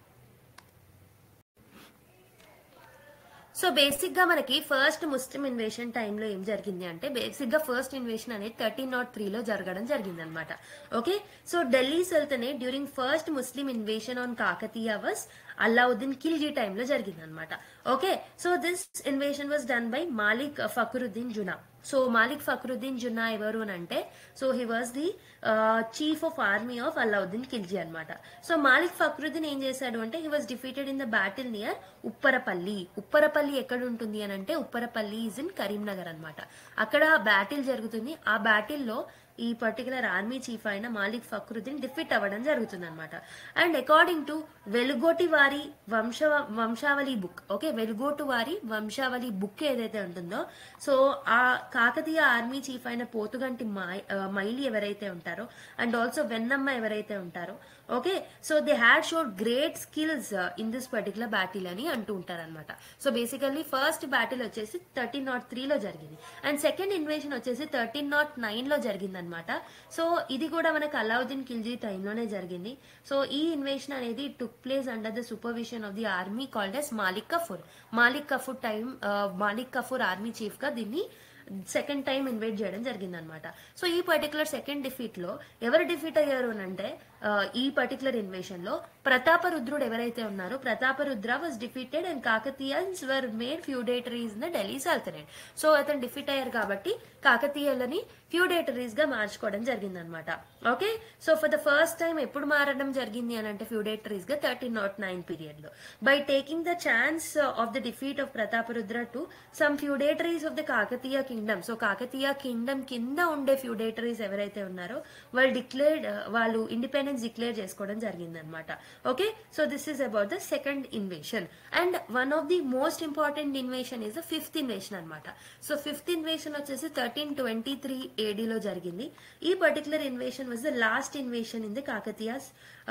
so basic గా మనకి first Muslim invasion టైంలో ఏం జరిగింది అంటే బేసిక్ గా ఫస్ట్ ఇన్వేషన్ అనేది థర్టీన్ నాట్ త్రీలో జరగడం జరిగింది అనమాట okay so Delhi sultanate during first Muslim invasion on Kakatiya was Alauddin Khilji టైంలో జరిగింది అనమాట okay so this invasion was done by Malik Fakhruddin Juna so Malik Fakhruddin Juna ఎవరు అని అంటే so he was the chief of army of Alauddin Khilji అనమాట సో మాలిక్ ఫక్రుద్దీన్ ఏం చేశాడు అంటే he was defeated in the battle near Upparapalli Upparapalli ఎక్కడ ఉంటుంది అని అంటే ఉప్పరపల్లి ఈజ్ ఇన్ కరీంనగర్ అనమాట అక్కడ బ్యాటిల్ జరుగుతుంది ఆ బ్యాటిల్లో ఈ పర్టికులర్ ఆర్మీ చీఫ్ అయిన మాలిక్ ఫక్రుద్దీన్ డిఫీట్ అవ్వడం జరుగుతుంది అనమాట అండ్ అకార్డింగ్ టు వెలుగోటి వారి వంశ వంశావళి బుక్ ఓకే వెలుగోటు వారి వంశావళి బుక్ ఏదైతే ఉంటుందో సో ఆ కాకతీయ ఆర్మీ చీఫ్ అయిన పోతుగంటి మై- ఆ, మైలి ఎవరైతే ఉంటారో అండ్ ఆల్సో వెన్నమ్మ ఎవరైతే ఉంటారో okay so they had showed great skills in this particular battle అని అంటూ ఉంటారు అనమాట సో బేసికల్లీ ఫస్ట్ బ్యాటిల్ వచ్చేసి థర్టీన్ నాట్ త్రీలో జరిగింది అండ్ సెకండ్ ఇన్వేషన్ వచ్చేసి థర్టీన్ నాట్ నైన్ లో జరిగింది అనమాట సో ఇది కూడా మనకు అలావుద్దీన్ ఖిల్జీ టైంలోనే జరిగింది సో ఈ ఇన్వేషన్ అనేది took place under the supervision of the army called as Malik Kafur Malik Kafur time Malik Kafur army chief గా దీన్ని సెకండ్ టైం ఇన్వైట్ చేయడం జరిగింది అనమాట సో ఈ పర్టికులర్ సెకండ్ డిఫీట్ లో ఎవరు డిఫీట్ అయ్యారు అని అంటే ఆ, ఈ పర్టికులర్ ఇన్వేషన్ లో ప్రతాపరుద్రుడు ఎవరైతే ఉన్నారో Prataparudra was defeated and Kakatiyans were made feudatories in the Delhi sultanate so అతను డిఫీట్ అయ్యారు కాబట్టి కాకతీయులని ఫ్యూడేటరీస్ గా మార్చుకోవడం జరిగింది అనమాట okay so for the first time ఎప్పుడు మారడం జరిగింది అని అంటే ఫ్యూడేటరీస్ గా థర్టీన్ నాట్ నైన్ పీరియడ్ లో by taking the chance of the defeat of Prataparudra to some feudatories of the Kakatiya kingdom so Kakatiya kingdom కింద ఉండే ఫ్యూడేటరీస్ ఎవరైతే ఉన్నారో వాళ్ళు డిక్లేర్డ్ వాళ్ళు ఇండిపెండెన్స్ డిక్లేర్ చేసుకోవడం జరిగింది అనమాట okay so this is about the second invasion and one of the most important invasion is the fifth invasion అనమాట సో ఫిఫ్త్ ఇన్వేషన్ వచ్చేసి థర్టీన్ ట్వంటీ త్రీ ఏడీలో జరిగింది ఈ particular invasion was the last invasion in the Kakatiyas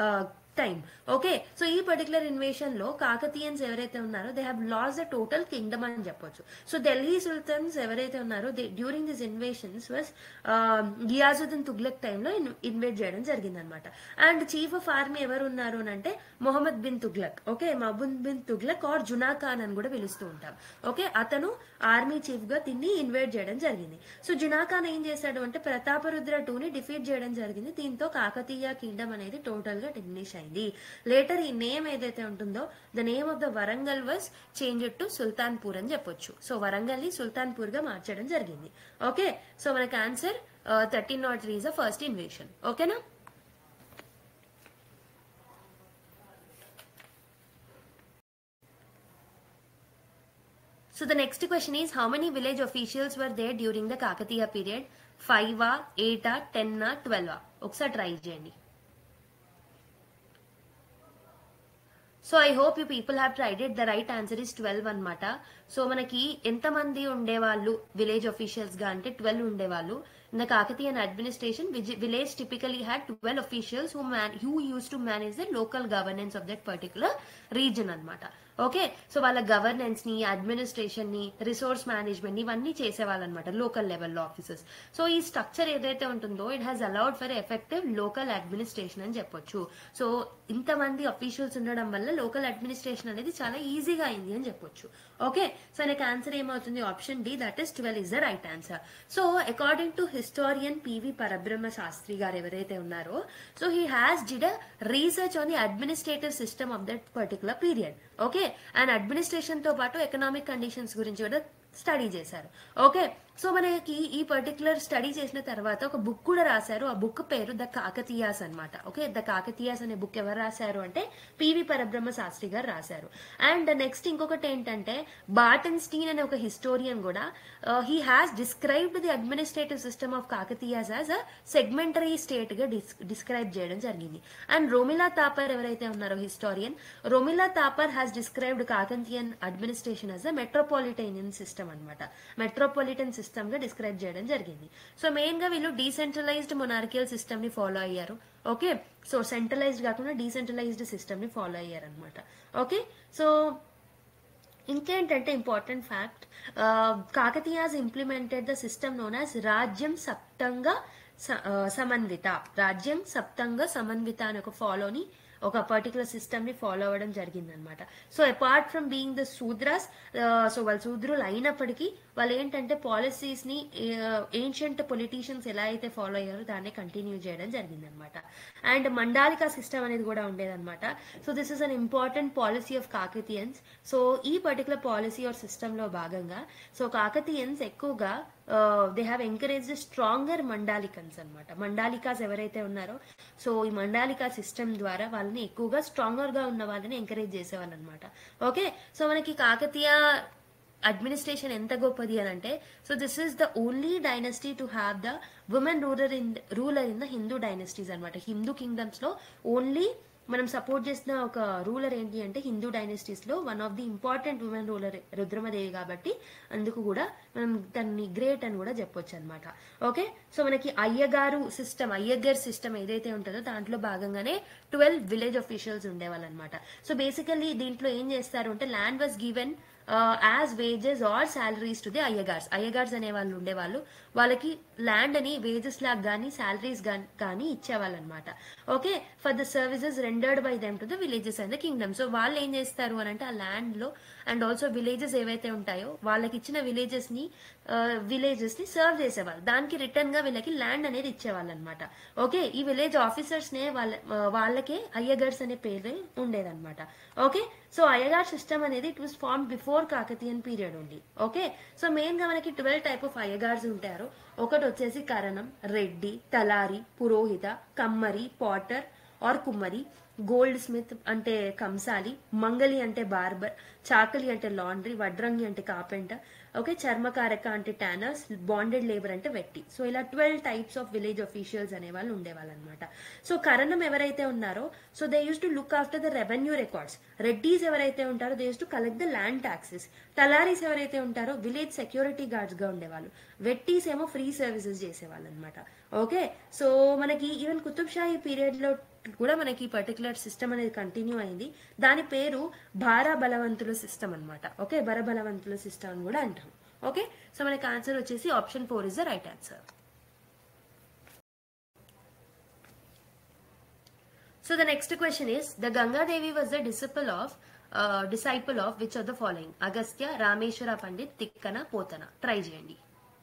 time okay so ఈ particular invasion లో కాకతీయన్స్ ఎవరైతే ఉన్నారో they have lost the total kingdom అని చెప్పొచ్చు సో ఢిల్లీ సుల్తాన్స్ ఎవరైతే ఉన్నారో during this invasions was Ghiyasuddin Tughlaq టైంలో ఇన్వైట్ చేయడం జరిగింది అనమాట అండ్ చీఫ్ ఆఫ్ ఆర్మీ ఎవరు ఉన్నారు అని అంటే మొహమ్మద్ బిన్ తుగ్లక్ ఓకే మహబూద్ బిన్ తుగ్లక్ ఆర్ జునా ఖాన్ అని కూడా పిలుస్తూ ఉంటాం ఓకే అతను ఆర్మీ చీఫ్ గా దీన్ని ఇన్వైట్ చేయడం జరిగింది సో జునా ఖాన్ ఏం చేశాడు అంటే ప్రతాపరుద్ర టూని డిఫీట్ చేయడం జరిగింది దీంతో కాకతీయ కింగ్డమ్ అనేది టోటల్ గా డిమినిష్ అయింది లేటర్ ఈ నేమ్ ఏదైతే ఉంటుందో the name of the Warangal was change to Sultanpur అని చెప్పొచ్చు సో వరంగల్ ని సుల్తాన్పూర్ గా మార్చడం జరిగింది ఓకే సో మనకి answer thirteen naught three is the first invasion ఓకేనా so the next question is how many village officials were there during the Kakatiya period five ఆ eight ఆ టెన్ ఆ ట్వెల్వ్ ఆ ఒకసారి ట్రై చేయండి so I hope you people have tried it the right answer is twelve అనమాట so మనకి ఎంతమంది ఉండేవాళ్ళు విలేజ్ అఫీషియల్స్ గా అంటే ట్వెల్వ్ ఉండేవాళ్ళు in the Kakatiyan administration village typically had twelve officials who man who use to manage the local governance of that particular region అనమాట okay so వాళ్ళ governance ని అడ్మినిస్ట్రేషన్ ని రిసోర్స్ మేనేజ్మెంట్ ని ఇవన్నీ చేసేవాళ్ళు అనమాట లోకల్ లెవెల్లో ఆఫీసర్స్ సో ఈ స్ట్రక్చర్ ఏదైతే ఉంటుందో it has allowed for effective local administration అని చెప్పొచ్చు సో ఇంతమంది అఫీషియల్స్ ఉండడం వల్ల లోకల్ అడ్మినిస్ట్రేషన్ అనేది చాలా ఈజీగా అయింది అని చెప్పొచ్చు ఓకే సో నాకు ఆన్సర్ ఏమవుతుంది option D that is twelve is the right answer so according to historian P V Parabrahma Sastri garu ఎవరైతే ఉన్నారో so he has did a research on the administrative system of that particular period okay and administration తో పాటు economic conditions గురించి కూడా study చేశారు okay so మనకి ఈ particular study చేసిన తర్వాత ఒక బుక్ కూడా రాశారు ఆ బుక్ పేరు ద కాకతీయాస్ అన్నమాట ఓకే ద కాకతీయాస్ అనే బుక్ ఎవరు రాశారు అంటే పివి పరబ్రహ్మ శాస్త్రి గారు రాశారు అండ్ నెక్స్ట్ ఇంకొకటి ఏంటంటే బాటన్ స్టీన్ అనే ఒక హిస్టోరియన్ కూడా he has described the administrative system of Kakatiyas as a segmentary state గా డిస్క్రైబ్ చేయడం జరిగింది అండ్ రోమిలా తాపర్ ఎవరైతే ఉన్నారో historian Romila Thapar has described Kakatiyan administration as a metropolitan system అనమాట మెట్రోపాలిటన్ సిస్టమ్ గా డిస్క్రైబ్ చేయడం జరిగింది సో మెయిన్ గా వీళ్ళు డీసెంట్రలైజ్డ్ మొనార్కియల్ సిస్టమ్ ని ఫాలో అయ్యారు ఓకే సో సెంట్రలైజ్డ్ కాకుండా డీసెంట్రలైజ్డ్ సిస్టమ్ ని ఫాలో అయ్యారు అనమాట ఓకే సో ఇంకేంటంటే important fact Kakatiyas implemented the system known as rajyam saptanga స- ఆ, సమన్విత రాజ్యం సప్తంగా సమన్విత అనే ఒక ఫాలోని ఒక పర్టికులర్ సిస్టమ్ ని ఫాలో అవ్వడం జరిగింది అనమాట so apart from being the Sudras so వాళ్ళు శూద్రులు అయినప్పటికీ వాళ్ళు ఏంటంటే పాలసీస్ ని ఏన్షియంట్ పొలిటీషియన్స్ ఎలా అయితే ఫాలో అయ్యారో దాన్ని కంటిన్యూ చేయడం జరిగింది అనమాట అండ్ మండాలికా సిస్టమ్ అనేది కూడా ఉండేదన్నమాట so this is an important policy of Kakatiyans so ఈ పర్టికులర్ పాలసీ ఆర్ సిస్టమ్ లో భాగంగా సో కాకతీయన్స్ ఎక్కువగా they have encourage stronger Mandalikans అన్నమాట మండాలికాస్ ఎవరైతే ఉన్నారో సో ఈ మండాలికా సిస్టమ్ ద్వారా వాళ్ళని ఎక్కువగా స్ట్రాంగర్ గా ఉన్న వాళ్ళని ఎంకరేజ్ చేసేవాళ్ళు అనమాట ఓకే సో మనకి కాకతీయ అడ్మినిస్ట్రేషన్ ఎంత గొప్పది అని అంటే so this is the only dynasty to have the women ruler in ruler in the Hindu dynasties అనమాట హిందూ కింగ్డమ్స్ లో ఓన్లీ మనం సపోర్ట్ చేసిన ఒక రూలర్ ఏంటి అంటే హిందూ డైనస్టీస్ లో one of the important women ruler Rudramadevi కాబట్టి అందుకు కూడా మనం దాన్ని గ్రేట్ అని కూడా చెప్పొచ్చు అనమాట ఓకే సో మనకి అయ్యగారు సిస్టమ్ అయ్యగారు సిస్టమ్ ఏదైతే ఉంటుందో దాంట్లో భాగంగానే ట్వెల్వ్ విలేజ్ అఫీషియల్స్ ఉండేవాళ్ళు అనమాట సో బేసికల్లీ దీంట్లో ఏం చేస్తారు అంటే land was given as wages or salaries to the Ayyagars Ayyagars అనే వాళ్ళు ఉండేవాళ్ళు వాళ్ళకి ల్యాండ్ అని వేజెస్ లాగా కానీ శాలరీస్ కానీ ఇచ్చేవాళ్ళు అనమాట okay for the services rendered by them to the villages and the kingdom so వాళ్ళు ఏం చేస్తారు అని అంటే ఆ ల్యాండ్ లో అండ్ ఆల్సో విలేజెస్ ఏవైతే ఉంటాయో వాళ్ళకి ఇచ్చిన విలేజెస్ ని విలేజెస్ ని సర్వ్ చేసేవాళ్ళు దానికి రిటర్న్ గా వీళ్ళకి ల్యాండ్ అనేది ఇచ్చేవాళ్ళు అనమాట ఓకే ఈ విలేజ్ ఆఫీసర్స్ నే వాళ్ళ ఆ, వాళ్ళకే అయ్యగార్స్ అనే పేరు ఉండేదన్నమాట ఓకే సో అయ్యగార్ సిస్టమ్ అనేది it was form before Kakatiyan period ఉంది ఓకే సో మెయిన్ గా మనకి ట్వెల్వ్ టైప్ ఆఫ్ అయ్యగార్స్ ఉంటారు ఒకటి వచ్చేసి కరణం రెడ్డి తలారి పురోహిత కమ్మరి పాటర్ ఆర్ కుమ్మరి గోల్డ్ స్మిత్ అంటే కంసాలి మంగలి అంటే బార్బర్ చాకలి అంటే లాండ్రీ వడ్రంగి అంటే కాపెంటర్ ఓకే చర్మకారక అంటే టానర్స్ బాండెడ్ లేబర్ అంటే వెట్టి సో ఇలా twelve types of village officials అనే వాళ్ళు ఉండేవాళ్ళు అనమాట సో కరణం ఎవరైతే ఉన్నారో so they use to look after the revenue records Reddys ఎవరైతే ఉంటారో they use to collect the land taxes Talaris ఎవరైతే ఉంటారో విలేజ్ సెక్యూరిటీ గార్డ్స్ గా ఉండేవాళ్ళు వెట్టీస్ ఏమో ఫ్రీ సర్వీసెస్ చేసేవాళ్ళు అనమాట ఓకే సో మనకి ఈవెన్ కుతుబ్ షాహీ పీరియడ్ లో కూడా మనకి పర్టికులర్ సిస్టమ్ అనేది కంటిన్యూ అయింది దాని పేరు భార బలవంతుల సిస్టమ్ అన్నమాట ఓకే బర బలవంతుల సిస్టమ్ అని కూడా అంటాం ఓకే సో మనకి ఆన్సర్ వచ్చేసి option four is the right answer So the next question is the Ganga Devi was the disciple of uh, disciple of which of the following? Agastya, Rameshwara Pandit, Tikkana, Potana. Try చేయండి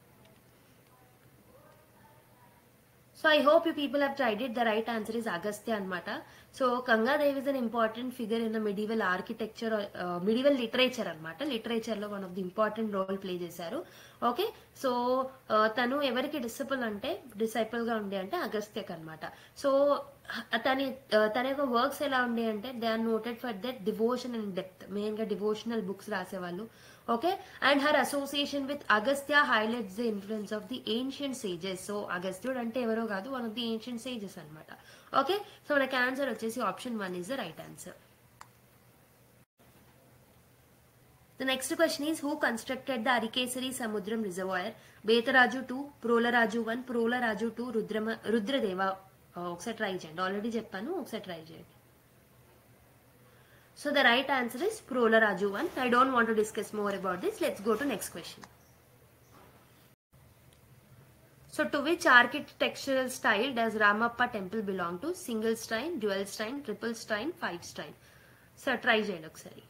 so I hope you people have tried it the right answer is Agastya అనమాట so Gangadev is an important figure in the medieval architecture medieval literature అనమాట literature లో one of the important role play చేశారు okay so తను ఎవరికి disciple అంటే disciple గా ఉండే అంటే అగస్త్యక్ అనమాట సో తన తన యొక్క వర్క్స్ ఎలా ఉండే అంటే they are noted for that devotion and depth main గా డివోషనల్ బుక్స్ రాసేవాళ్ళు Okay, and her association with Agastya highlights the influence of the ancient sages. So, అగస్త్యుడు అంటే ఎవరో కాదు one of the ancient sages అనమాట ఓకే సో మనకి answer వచ్చేసి option one is the right answer The next question is who constructed the Arikesari Samudram Reservoir? Betaraju 2, Prolaraju 1, Prolaraju 2, Rudrama, Rudradeva. ఒకసారి try చేయండి already చెప్పాను ఒకసారి try చేయండి so the right answer is Prolaraju one I don't want to discuss more about this let's go to next question So to which architectural style does Ramappa temple belong to? Single shrine, dual shrine, triple shrine, five shrine. So try చేయండి ఒకసారి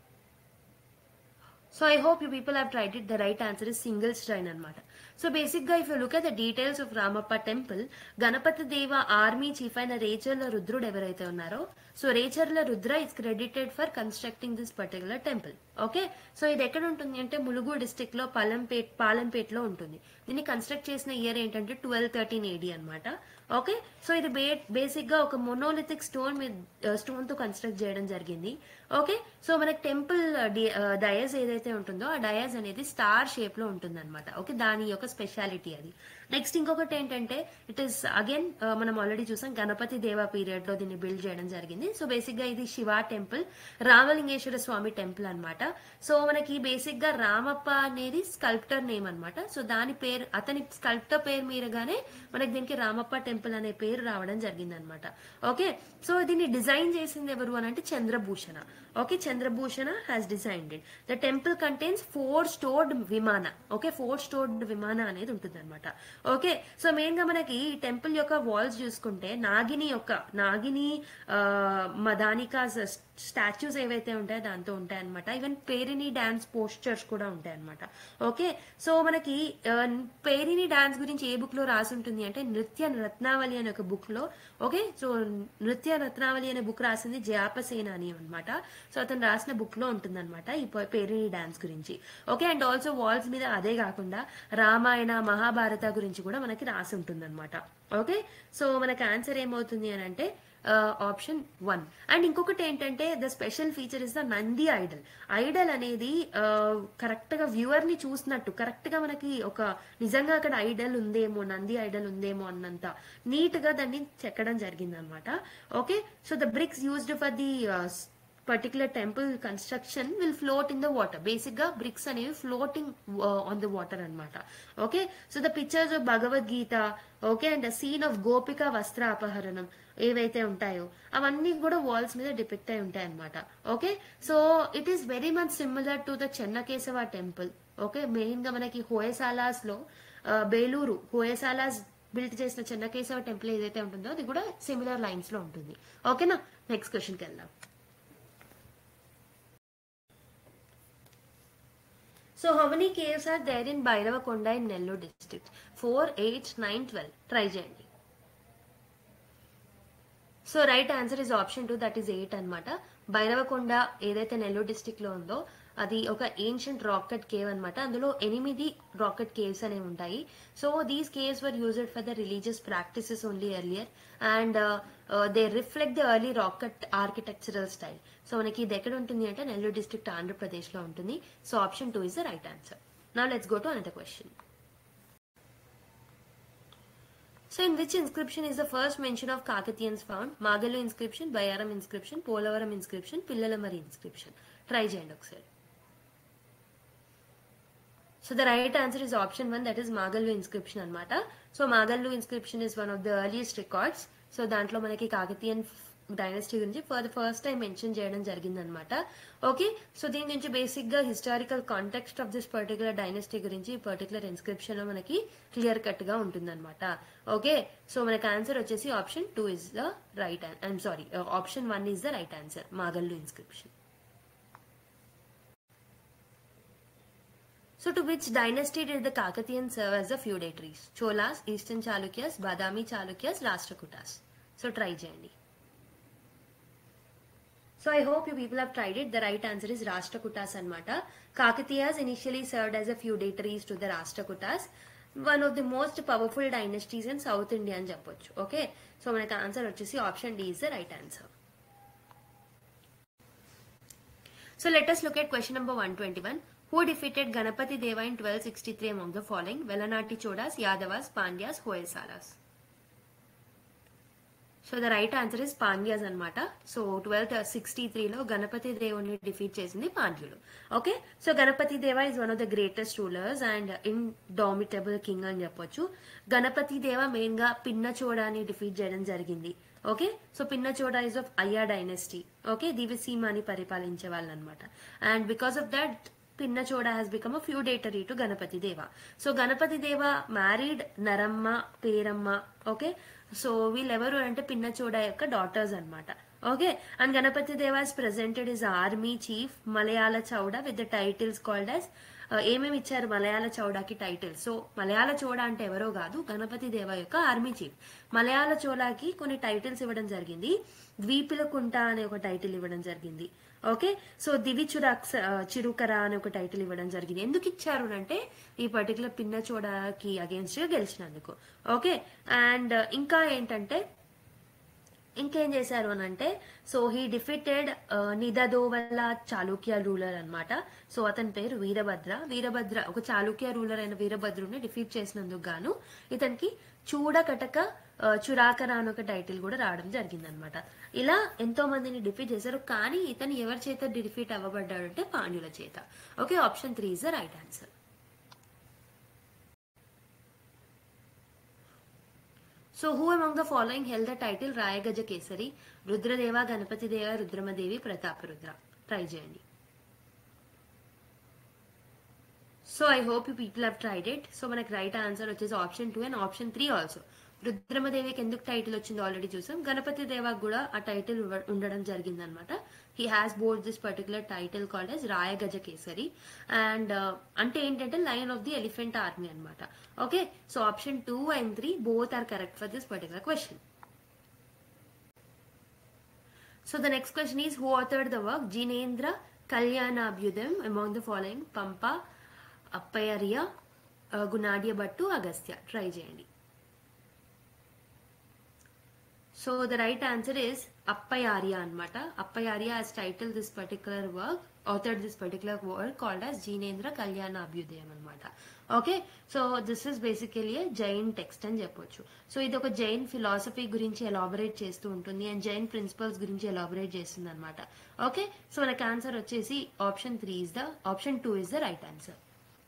so I hope you people have tried it the right answer is single strain అనమాట so basic గా if you look at the details of Ramappa temple Ganapati Deva army chief అయిన రేచర్ల రుద్రుడు ఎవరైతే ఉన్నారో so Recherla Rudra is credited for constructing this particular temple okay so ఇది ఎక్కడ ఉంటుంది అంటే ములుగు డిస్టిక్ లో పాలంపేట్ పాలంపేట్ లో ఉంటుంది దీన్ని కన్స్ట్రక్ట్ చేసిన ఇయర్ ఏంటంటే ట్వెల్వ్ థర్టీన్ ఏడీ అనమాట ఓకే సో ఇది బేసిక్ గా ఒక మొనోలిథిక్ స్టోన్ మీద స్టోన్ తో కన్స్ట్రక్ట్ చేయడం జరిగింది ఓకే సో మనకి టెంపుల్ డయాస్ ఏదైతే ఉంటుందో ఆ డయాస్ అనేది స్టార్ షేప్ లో ఉంటుంది అనమాట ఓకే దాని యొక్క స్పెషాలిటీ అది నెక్స్ట్ ఇంకొకటి ఏంటంటే ఇట్ ఇస్ అగైన్ మనం ఆల్రెడీ చూసాం గణపతి దేవ పీరియడ్ లో దీన్ని బిల్డ్ చేయడం జరిగింది సో బేసిక్ గా ఇది శివ టెంపుల్ రామలింగేశ్వర స్వామి టెంపుల్ అన్నమాట సో మనకి బేసిక్ గా రామప్ప అనేది స్కల్ప్టర్ నేమ్ అన్నమాట సో దాని పేరు అతని స్కల్ప్టర్ పేరు మీరుగానే మనకి దీనికి రామప్ప టెంపుల్ అనే పేరు రావడం జరిగింది అనమాట ఓకే సో దీన్ని డిజైన్ చేసింది ఎవరు అని అంటే Chandrabhushana okay Chandrabhushana has designed it the temple contains four storied vimana okay four storied vimana అనేది ఉంటుంది అనమాట ఓకే సో మెయిన్ గా మనకి ఈ టెంపుల్ యొక్క వాల్స్ చూసుకుంటే నాగిని యొక్క నాగిని ఆ, మదానికా స్టాచ్యూస్ ఏవైతే ఉంటాయో దాంతో ఉంటాయి అనమాట ఈవెన్ పేరిని డాన్స్ పోస్టర్స్ కూడా ఉంటాయి అనమాట ఓకే సో మనకి ఆ, పేరిని డాన్స్ గురించి ఏ బుక్ లో రాసి ఉంటుంది అంటే నృత్య రత్నావళి అనే ఒక బుక్ లో ఓకే సో నృత్య రత్నావళి అనే బుక్ రాసింది జయాపసేన అని అనమాట సో అతను రాసిన బుక్ లో ఉంటుంది అనమాట ఈ ప- పేరిని డాన్స్ గురించి ఓకే అండ్ ఆల్సో వాల్స్ మీద అదే కాకుండా రామాయణ మహాభారత గురించి కూడా మనకి రాసి ఉంటుంది అనమాట ఓకే సో మనకి ఆన్సర్ ఏమవుతుంది అని అంటే ఆప్షన్ వన్ అండ్ ఇంకొకటి ఏంటంటే the special feature is the Nandi idol idol అనేది కరెక్ట్ గా వ్యూవర్ ని చూసినట్టు కరెక్ట్ గా మనకి ఒక నిజంగా అక్కడ ఐడల్ ఉందేమో నంది ఐడల్ ఉందేమో అన్నంత నీట్ గా దాన్ని చెక్కడం జరిగింది అనమాట okay so the bricks used for the particular temple construction will float in the water basic గా బ్రిక్స్ అనేవి ఫ్లోటింగ్ ఆన్ ద వాటర్ అన్నమాట okay so the pictures of Bhagavadgita okay and scene of గోపిక వస్త్ర అపహరణం ఏవైతే ఉంటాయో అవన్నీ కూడా వాల్స్ మీద డిపిక్ట్ అయి ఉంటాయి అనమాట okay so it is very much similar to the Chennakeshava temple okay main గా మనకి హోయసాలాస్ లో ఆ, బేలూరు హోయసాలాస్ బిల్ట్ చేసిన చెన్నకేశవ టెంపుల్ ఏదైతే ఉంటుందో అది కూడా సిమిలర్ లైన్స్ లో ఉంటుంది ఓకేనా నెక్స్ట్ క్వశ్చన్కి వెళ్దాం So how many caves are there in Bhairavakonda in Nellore district? 4, 8, 9, 12. Try చేయండి so right answer is option two that is eight అనమాట భైరవకొండ ఏదైతే నెల్లూరు డిస్టిక్ లో ఉందో అది ఒక ఏన్షియంట్ రాకెట్ కేవ్ అన్నమాట అందులో ఎనిమిది రాకెట్ కేవ్స్ అనేవి ఉంటాయి so these caves were used for the religious practices only earlier and they reflect the early rock cut architectural style so మనకి ఇది ఎక్కడ ఉంటుంది అంటే నెల్లూరు డిస్ట్రిక్ట్ ఆంధ్రప్రదేశ్ లో ఉంటుంది so option two is the right answer నా let's go to another question So in which inscription is the first mention of Kakatiyans found? Magalu inscription, Bayaram inscription, Polavaram inscription, Pillalamari inscription. Try చేయండి ఒకసారి so the right answer is option one that is Magallu inscription అనమాట so Magallu inscription is one of the earliest records so దాంట్లో మనకి Kakatiyan dynasty గురించి for the first time mention చేయడం జరిగిందనమాట okay so దీని గురించి బేసిక్ గా historical context of this particular dynasty గురించి పర్టికులర్ ఇన్స్క్రిప్షన్ లో మనకి క్లియర్ కట్ గా ఉంటుందన్నమాట ఓకే సో మనకి ఆన్సర్ వచ్చేసి option two is the right I'm sorry option one is the right answer Magallu inscription So to which dynasty did the Kakatiyans serve as the feudatories? Cholas, Eastern Chalukyas, Badami Chalukyas, Rashtrakutas. So try చేయండి So I hope you people have tried it. The right answer is Rashtrakutas anmata. Kakatiyas initially served as a feudatories to the Rashtrakutas. One of the most powerful dynasties in South India అని చెప్పొచ్చు okay so మనకి answer వచ్చేసి option D is the right answer So let us look at question number 121. Who who defeated Ganapati Deva in twelve sixty three among the following Velanati Chodas Yadavas Pandyas Hoysalas so the right answer is Pandyas అన్నమాట so twelfth sixty త్రీలో గణపతి దేవుని defeat చేసింది పాండ్యులు okay so Ganapati Deva is one of the greatest rulers and indomitable king అని చెప్పొచ్చు గణపతి దేవ main గా పిన్నచోడాని defeat చేయడం జరిగింది okay so Pinnachoda is of Ayya dynasty okay దివిసీమాని పరిపాలించే వాళ్ళు అనమాట and because of that Pinnachoda has become a feudatory to Ganapati Deva so Ganapati Deva married Naramma Peramma okay so వీళ్ళెవరు అంటే పిన్నచోడ యొక్క డాటర్స్ అన్నమాట okay and Ganapati Deva is presented is army chief Malyala Chauda with the titles called as ఏమేమి ఇచ్చారు మలయాళ చౌడాకి టైటిల్స్ సో మలయాళ చోడ అంటే ఎవరో కాదు గణపతి దేవ యొక్క ఆర్మీ చీఫ్ మలయాళ చోళాకి కొన్ని టైటిల్స్ ఇవ్వడం జరిగింది ద్వీపుల కుంట అనే ఒక టైటిల్ ఇవ్వడం జరిగింది ఓకే సో దివి చురాక్స చిరుకర అనే ఒక టైటిల్ ఇవ్వడం జరిగింది ఎందుకు ఇచ్చారు అంటే ఈ పర్టికులర్ పిన్న చోడకి అగేన్స్ట్ గా గెలిచినందుకు ఓకే అండ్ ఇంకా ఏంటంటే ఇంకేం చేశారు అని అంటే so he defeated Nidadavolu Chalukya ruler అన్నమాట సో అతని పేరు వీరభద్ర వీరభద్ర ఒక చాళుక్య రూలర్ అయిన వీరభద్రుని డిఫీట్ చేసినందుకు గాను ఇతనికి చూడకటక ఆ, చురాకర అని ఒక టైటిల్ కూడా రావడం జరిగింది అనమాట ఇలా ఎంతో మందిని డిఫీట్ చేశారు కానీ ఇతను ఎవరి చేత డిఫీట్ అవ్వబడ్డాడు అంటే పాండ్యుల చేత okay option three is the right answer so who among the following held the title Rayagaja Kesari Rudradeva Ganapati Deva Rudramadevi Prataparudra try చేయండి so I hope you people have tried it so మనకి రైట్ ఆన్సర్ వచ్చేసి option two and option three also రుద్రమదేవికి ఎందుకు title వచ్చిందో already చూసాం గణపతి దేవాకు కూడా ఆ title ఉండడం జరిగిందనమాట he has borne this particular title called as Rayagaja Kesari and అంటే ఏంటంటే lion of the elephant army అన్నమాట okay so option two and three both are correct for this particular question So the next question is who authored the work Jinendra Kalyanabhyudam among the following Pampa, Appayarya, uh, Gunadia Bhattu, Agastya. Try చేయండి so the right answer is Appayarya అనమాట Appayarya has title this particular work authored this particular work called as Jinendra Kalyana Abhyudayam అనమాట okay so this is basically Jain text అని చెప్పొచ్చు so ఇది ఒక Jain philosophy గురించి elaborate చేస్తూ ఉంటుంది అండ్ జైన్ ప్రిన్సిపల్స్ గురించి ఎలాబరేట్ చేస్తుంది అనమాట ఓకే సో మనకి ఆన్సర్ వచ్చేసి option three is the option two is the right answer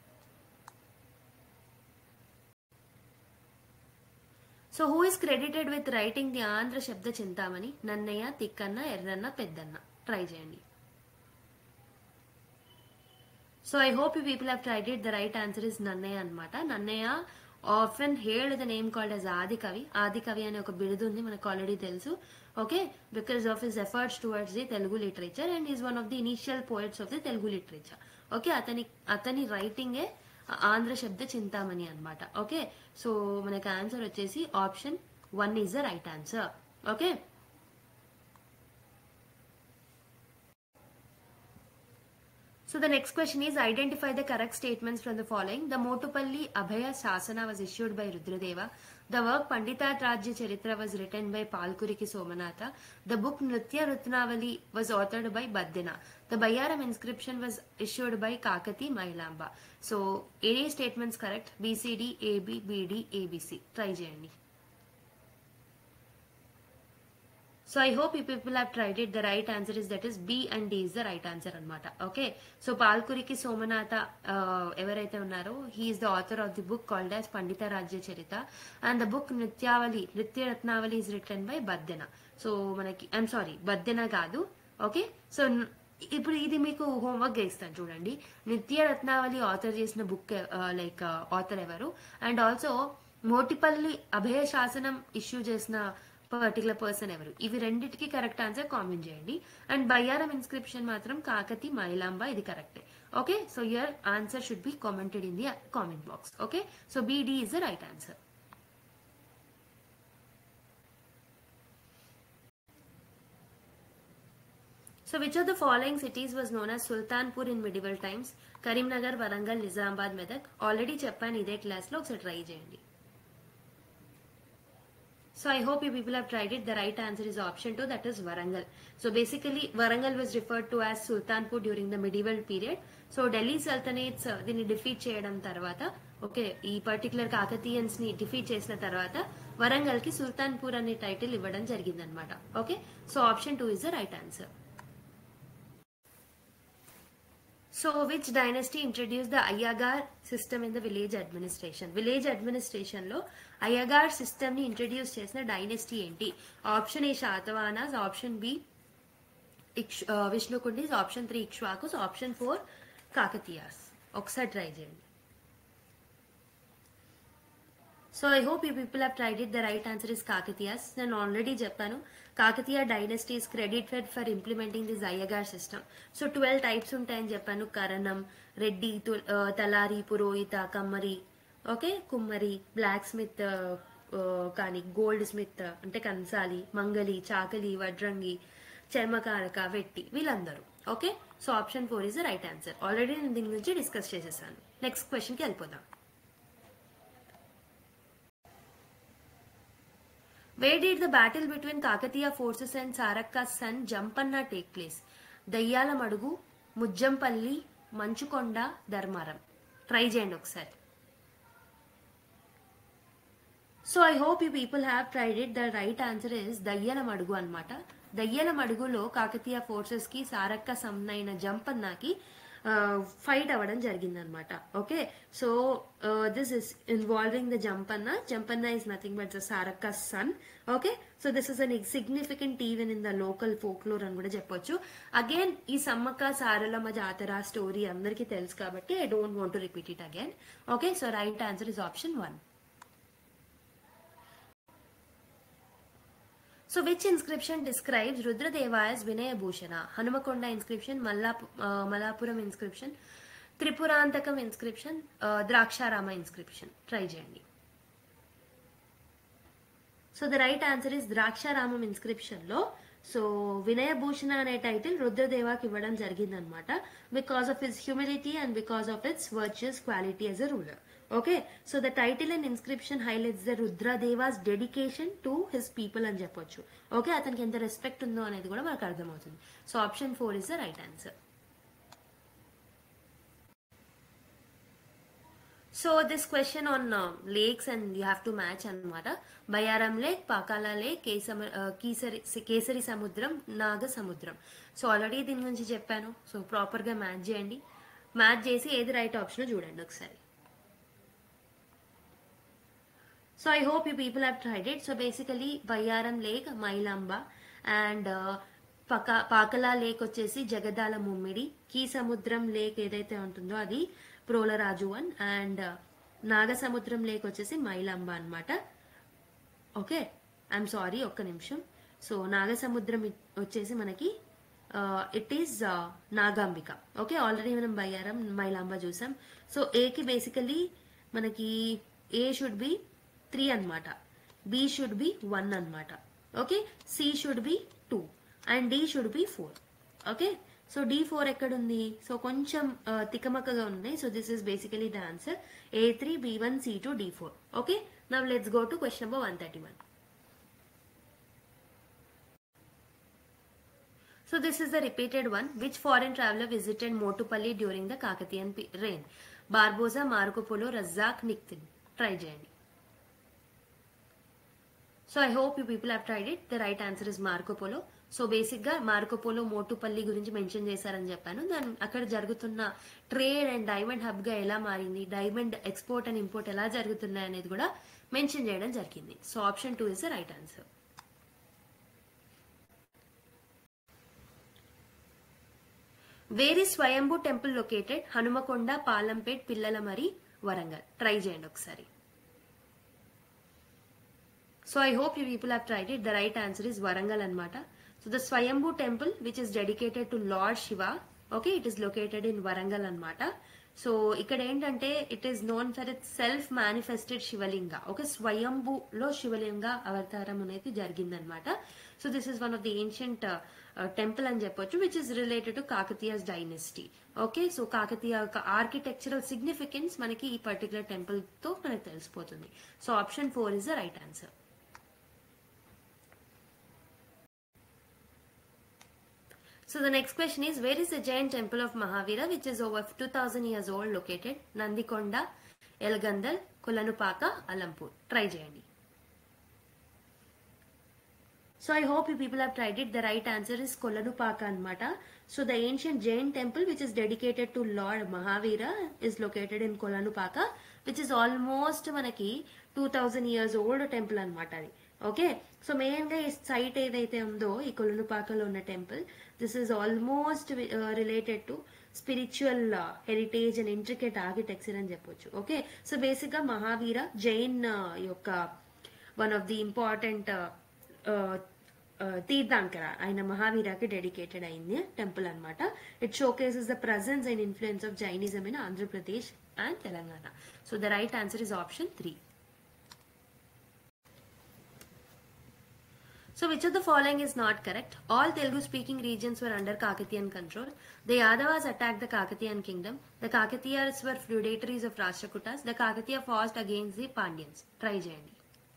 so who is credited with writing the Andhra Shabda Chintamani Nannaya Tikkana Errana Peddana try చేయండి so I hope you people have tried it the right answer is Nannaya అనమాట Nannaya often held the name called as Adi కవి ఆది కవి అనే ఒక బిరుదు ఉంది మనకు ఆల్రెడీ తెలుసు okay because of his efforts towards the Telugu literature and is one of the initial poets of the Telugu literature okay అతని అతని రైటింగే ఆంధ్ర శబ్ద చింతామణి అన్నమాట ఓకే సో మనకి ఆన్సర్ వచ్చేసి option one is the right answer okay So the next question is identify the correct statements from the following. The Motupalli Abhaya Sasana was issued by Rudradeva. The work Pandita Rajya Charitra was written by Palkuriki Somanatha. The book Nritya Rutnavali was authored by Baddina. The Bayaram inscription was issued by Kakati Mailamba. So any statements correct? B, C, D, A, B, B, D, A, B, C. Try చేయండి so I hope you people have tried it the right answer is that is B and D is the right answer అనమాట okay so Palkuriki Somanatha ఎవరైతే ఉన్నారో he is the author of the book called as Pandita Rajya Charita and the book Nrityavali Nritya Ratnavali is written by Baddena so మనకి I'm sorry Baddena కాదు okay so ఇప్పుడు ఇది మీకు homework ఇస్తాను చూడండి నిత్య రత్నావళి ఆథర్ చేసిన బుక్ లైక్ ఆథర్ ఎవరు and also Motupalli Abhaya Shasanam issue చేసిన పర్టికులర్ పర్సన్ ఎవరు ఇవి రెండిటికి కరెక్ట్ ఆన్సర్ కామెంట్ చేయండి అండ్ బయ్యారం ఇన్స్క్రిప్షన్ మాత్రం కాకతి మైలాంబ ఇది కరెక్టే okay so your answer should be commented in the comment box okay so BD is the right answer So which of the following cities was known as Sultanpur in medieval times? Karimnagar Warangal Nizamabad Medak already చెప్పాను ఇదే class లో ఒకసారి try చేయండి So I hope you people have tried it. The right answer is option 2, that is Varangal. So basically, Varangal was referred to as Sultanpur during the medieval period. So Delhi sultanates దీన్ని డిఫీట్ చేయడం తర్వాత okay ఈ particular కాకతీయన్స్ ని defeat చేసిన తర్వాత వరంగల్ కి సుల్తాన్పూర్ అనే టైటిల్ ఇవ్వడం జరిగిందనమాట okay so option two is the right answer so which dynasty introduce the Ayyagar system in the village administration village administration లో అయ్యగార్ సిస్టమ్ ని ఇంట్రడ్యూస్ చేసిన డైనస్టీ ఏంటి option A Satavahanas option B Vishnukundis option three Ikshvakus option four Kakatiyas ఒకసారి try చేయండి so I hope you people have tried it the right answer is Kakatiyas నేను already చెప్పాను Kakatiya dynasty is credited for implementing this Ayyagar system so twelve types ఉంటాయని చెప్పాను కరణం రెడ్డి తుల్- ఆ, తలారి పురోహిత కమ్మరి okay కుమ్మరి బ్లాక్ స్మిత్ కానీ గోల్డ్ స్మిత్ అంటే కంసాలి మంగలి చాకలి వడ్రంగి చర్మకారక వెట్టి వీళ్ళందరూ okay so option four is the right answer already నేను దీని గురించి డిస్కస్ చేసేసాను నెక్స్ట్ క్వశ్చన్కి వెళ్ళిపోదాం Where did the battle between Kakatiya forces and Sarakka's son Jampanna take place? దయ్యాల మడుగు ముజ్జంపల్లి మంచుకొండ ధర్మారం ట్రై చేయండి ఒకసారి so I hope you people have tried it the right answer is Dayyala Madugu అనమాట దయ్యల మడుగులో కాకతీయ ఫోర్సెస్ కి సారక్క సమ్నైన జంపన్నకి ఫైట్ అవ్వడం జరిగిందనమాట okay so this is involving the Jampanna Jampanna is nothing but the Sarakka son okay so this is an significant even in the local folklore అని కూడా చెప్పొచ్చు again ఈ సమ్మక్క సారలమ్మ జాతర స్టోరీ అందరికీ తెలుసు కాబట్టి I don't want to repeat it again okay so right answer is option one So which inscription describes Rudradeva as Vinaya Bhushana? Hanumakonda inscription, Mallap, uh, Malapuram inscription, Tripurantakam inscription, uh, Draksharama inscription. Try చేయండి so the right answer is Draksharamam inscription లో so Vinaya Bhushana అనే title రుద్రదేవాకి ఇవ్వడం జరిగిందనమాట because of his humility and because of its virtuous quality as a ruler okay so the title and inscription highlights the Rudradeva's dedication to his people అని చెప్పొచ్చు okay అతనికి ఎంత respect ఉందో అనేది కూడా మనకు అర్థమవుతుంది so option four is the right answer so this question on lakes and you have to match అనమాట బయారం లేక్ పాకాల లేక్ కేసమ కీసరి కేసరి సముద్రం నాగ సముద్రం సో ఆల్రెడీ దీని గురించి చెప్పాను సో ప్రాపర్ గా మ్యాచ్ చేయండి మ్యాచ్ చేసి ఏది రైట్ ఆప్షన్ చూడండి ఒకసారి so I hope you people have tried it so basically Bayyaram lake Mailamba and పక పాకలా లేక్ వచ్చేసి జగదాల ముమ్మిడి కీ సముద్రం లేక్ ఏదైతే ఉంటుందో అది Prolaraju one and Nagasamudram lake వచ్చేసి మైలాంబ అన్నమాట ఓకే ఐఎమ్ సారీ ఒక్క నిమిషం సో నాగసముద్రం ఇ- వచ్చేసి మనకి it is Nagambika okay already మనం బయ్యారం మైలాంబ చూసాం సో ఏకి బేసికలీ మనకి ఏ షుడ్ బి త్రీ అన్నమాట బి షుడ్ బి వన్ అన్నమాట okay C should be two and D should be four okay so D four ఎక్కడుంది సో కొంచెం ఆ, తికమకగా ఉన్నాయి so this is basically the answer A three B one C two D four okay now let's go to question number one thirty one So this is the repeated one. Which foreign traveler visited Motupalli during the Kakatiyan pe- reign? Barbosa, Marco Polo, Razak, Niktin. Try చేయండి so I hope you people have tried it the right answer is Marco Polo so basic గా Marco Polo Motupalli గురించి mention చేశారని చెప్పాను దాని అక్కడ జరుగుతున్న trade and diamond hub గా ఎలా మారింది డైమండ్ ఎక్స్పోర్ట్ అండ్ ఇంపోర్ట్ ఎలా జరుగుతున్నాయి అనేది కూడా మెన్షన్ చేయడం జరిగింది so option two is the right answer where is Swayambhu temple located Hanumakonda Palampet Pillalamarri Warangal try చేయండి ఒకసారి so I hope you people have tried it the right answer is Warangal అనమాట so the Swayambhu temple which is dedicated to lord Shiva okay it is located in Warangal అనమాట so ఇక్కడ ఏంటంటే it is known for itself manifested Shivalinga ఒక స్వయంభూలో శివలింగ అవతారం అనేది జరిగిందనమాట so this is one of the ancient temple అని చెప్పొచ్చు which is related to Kakatiyas dynasty okay so Kakatiya architectural significance మనకి ఈ పర్టికులర్ టెంపుల్ తో మనకు తెలిసిపోతుంది so option four is the right answer So the next question is where is the giant temple of Mahavira which is over 2000 years old located? Nandikonda, Elgandal, Kolanupaka, Alampur. Try చేయండి so I hope you people have tried it the right answer is Kolanupaka అనమాట so the ancient Jain temple which is dedicated to lord Mahavira is located in Kolanupaka which is almost మనకి two thousand years old temple అనమాట అది okay so main గా ఈ site ఏదైతే ఉందో ఈ కొలనుపాకలో ఉన్న temple this is almost related to spiritual heritage and intricate architecture అని చెప్పొచ్చు ఓకే సో బేసిక్ గా మహావీర జైన్ యొక్క one of the important Tirthankara ఆయన మహావీరాకి డెడికేటెడ్ అయింది టెంపుల్ అనమాట it showcases the presence and influence of Jainism in Andhra Pradesh and Telangana so the right answer is option three So which of the following is not correct? All Telugu speaking regions were under Kakatiyan control. The Yadavas attacked the Kakatiyan kingdom. The Kakatiyas were feudatories of Rashtrakutas. The Kakatiya fought against the Pandyans. Try చేయండి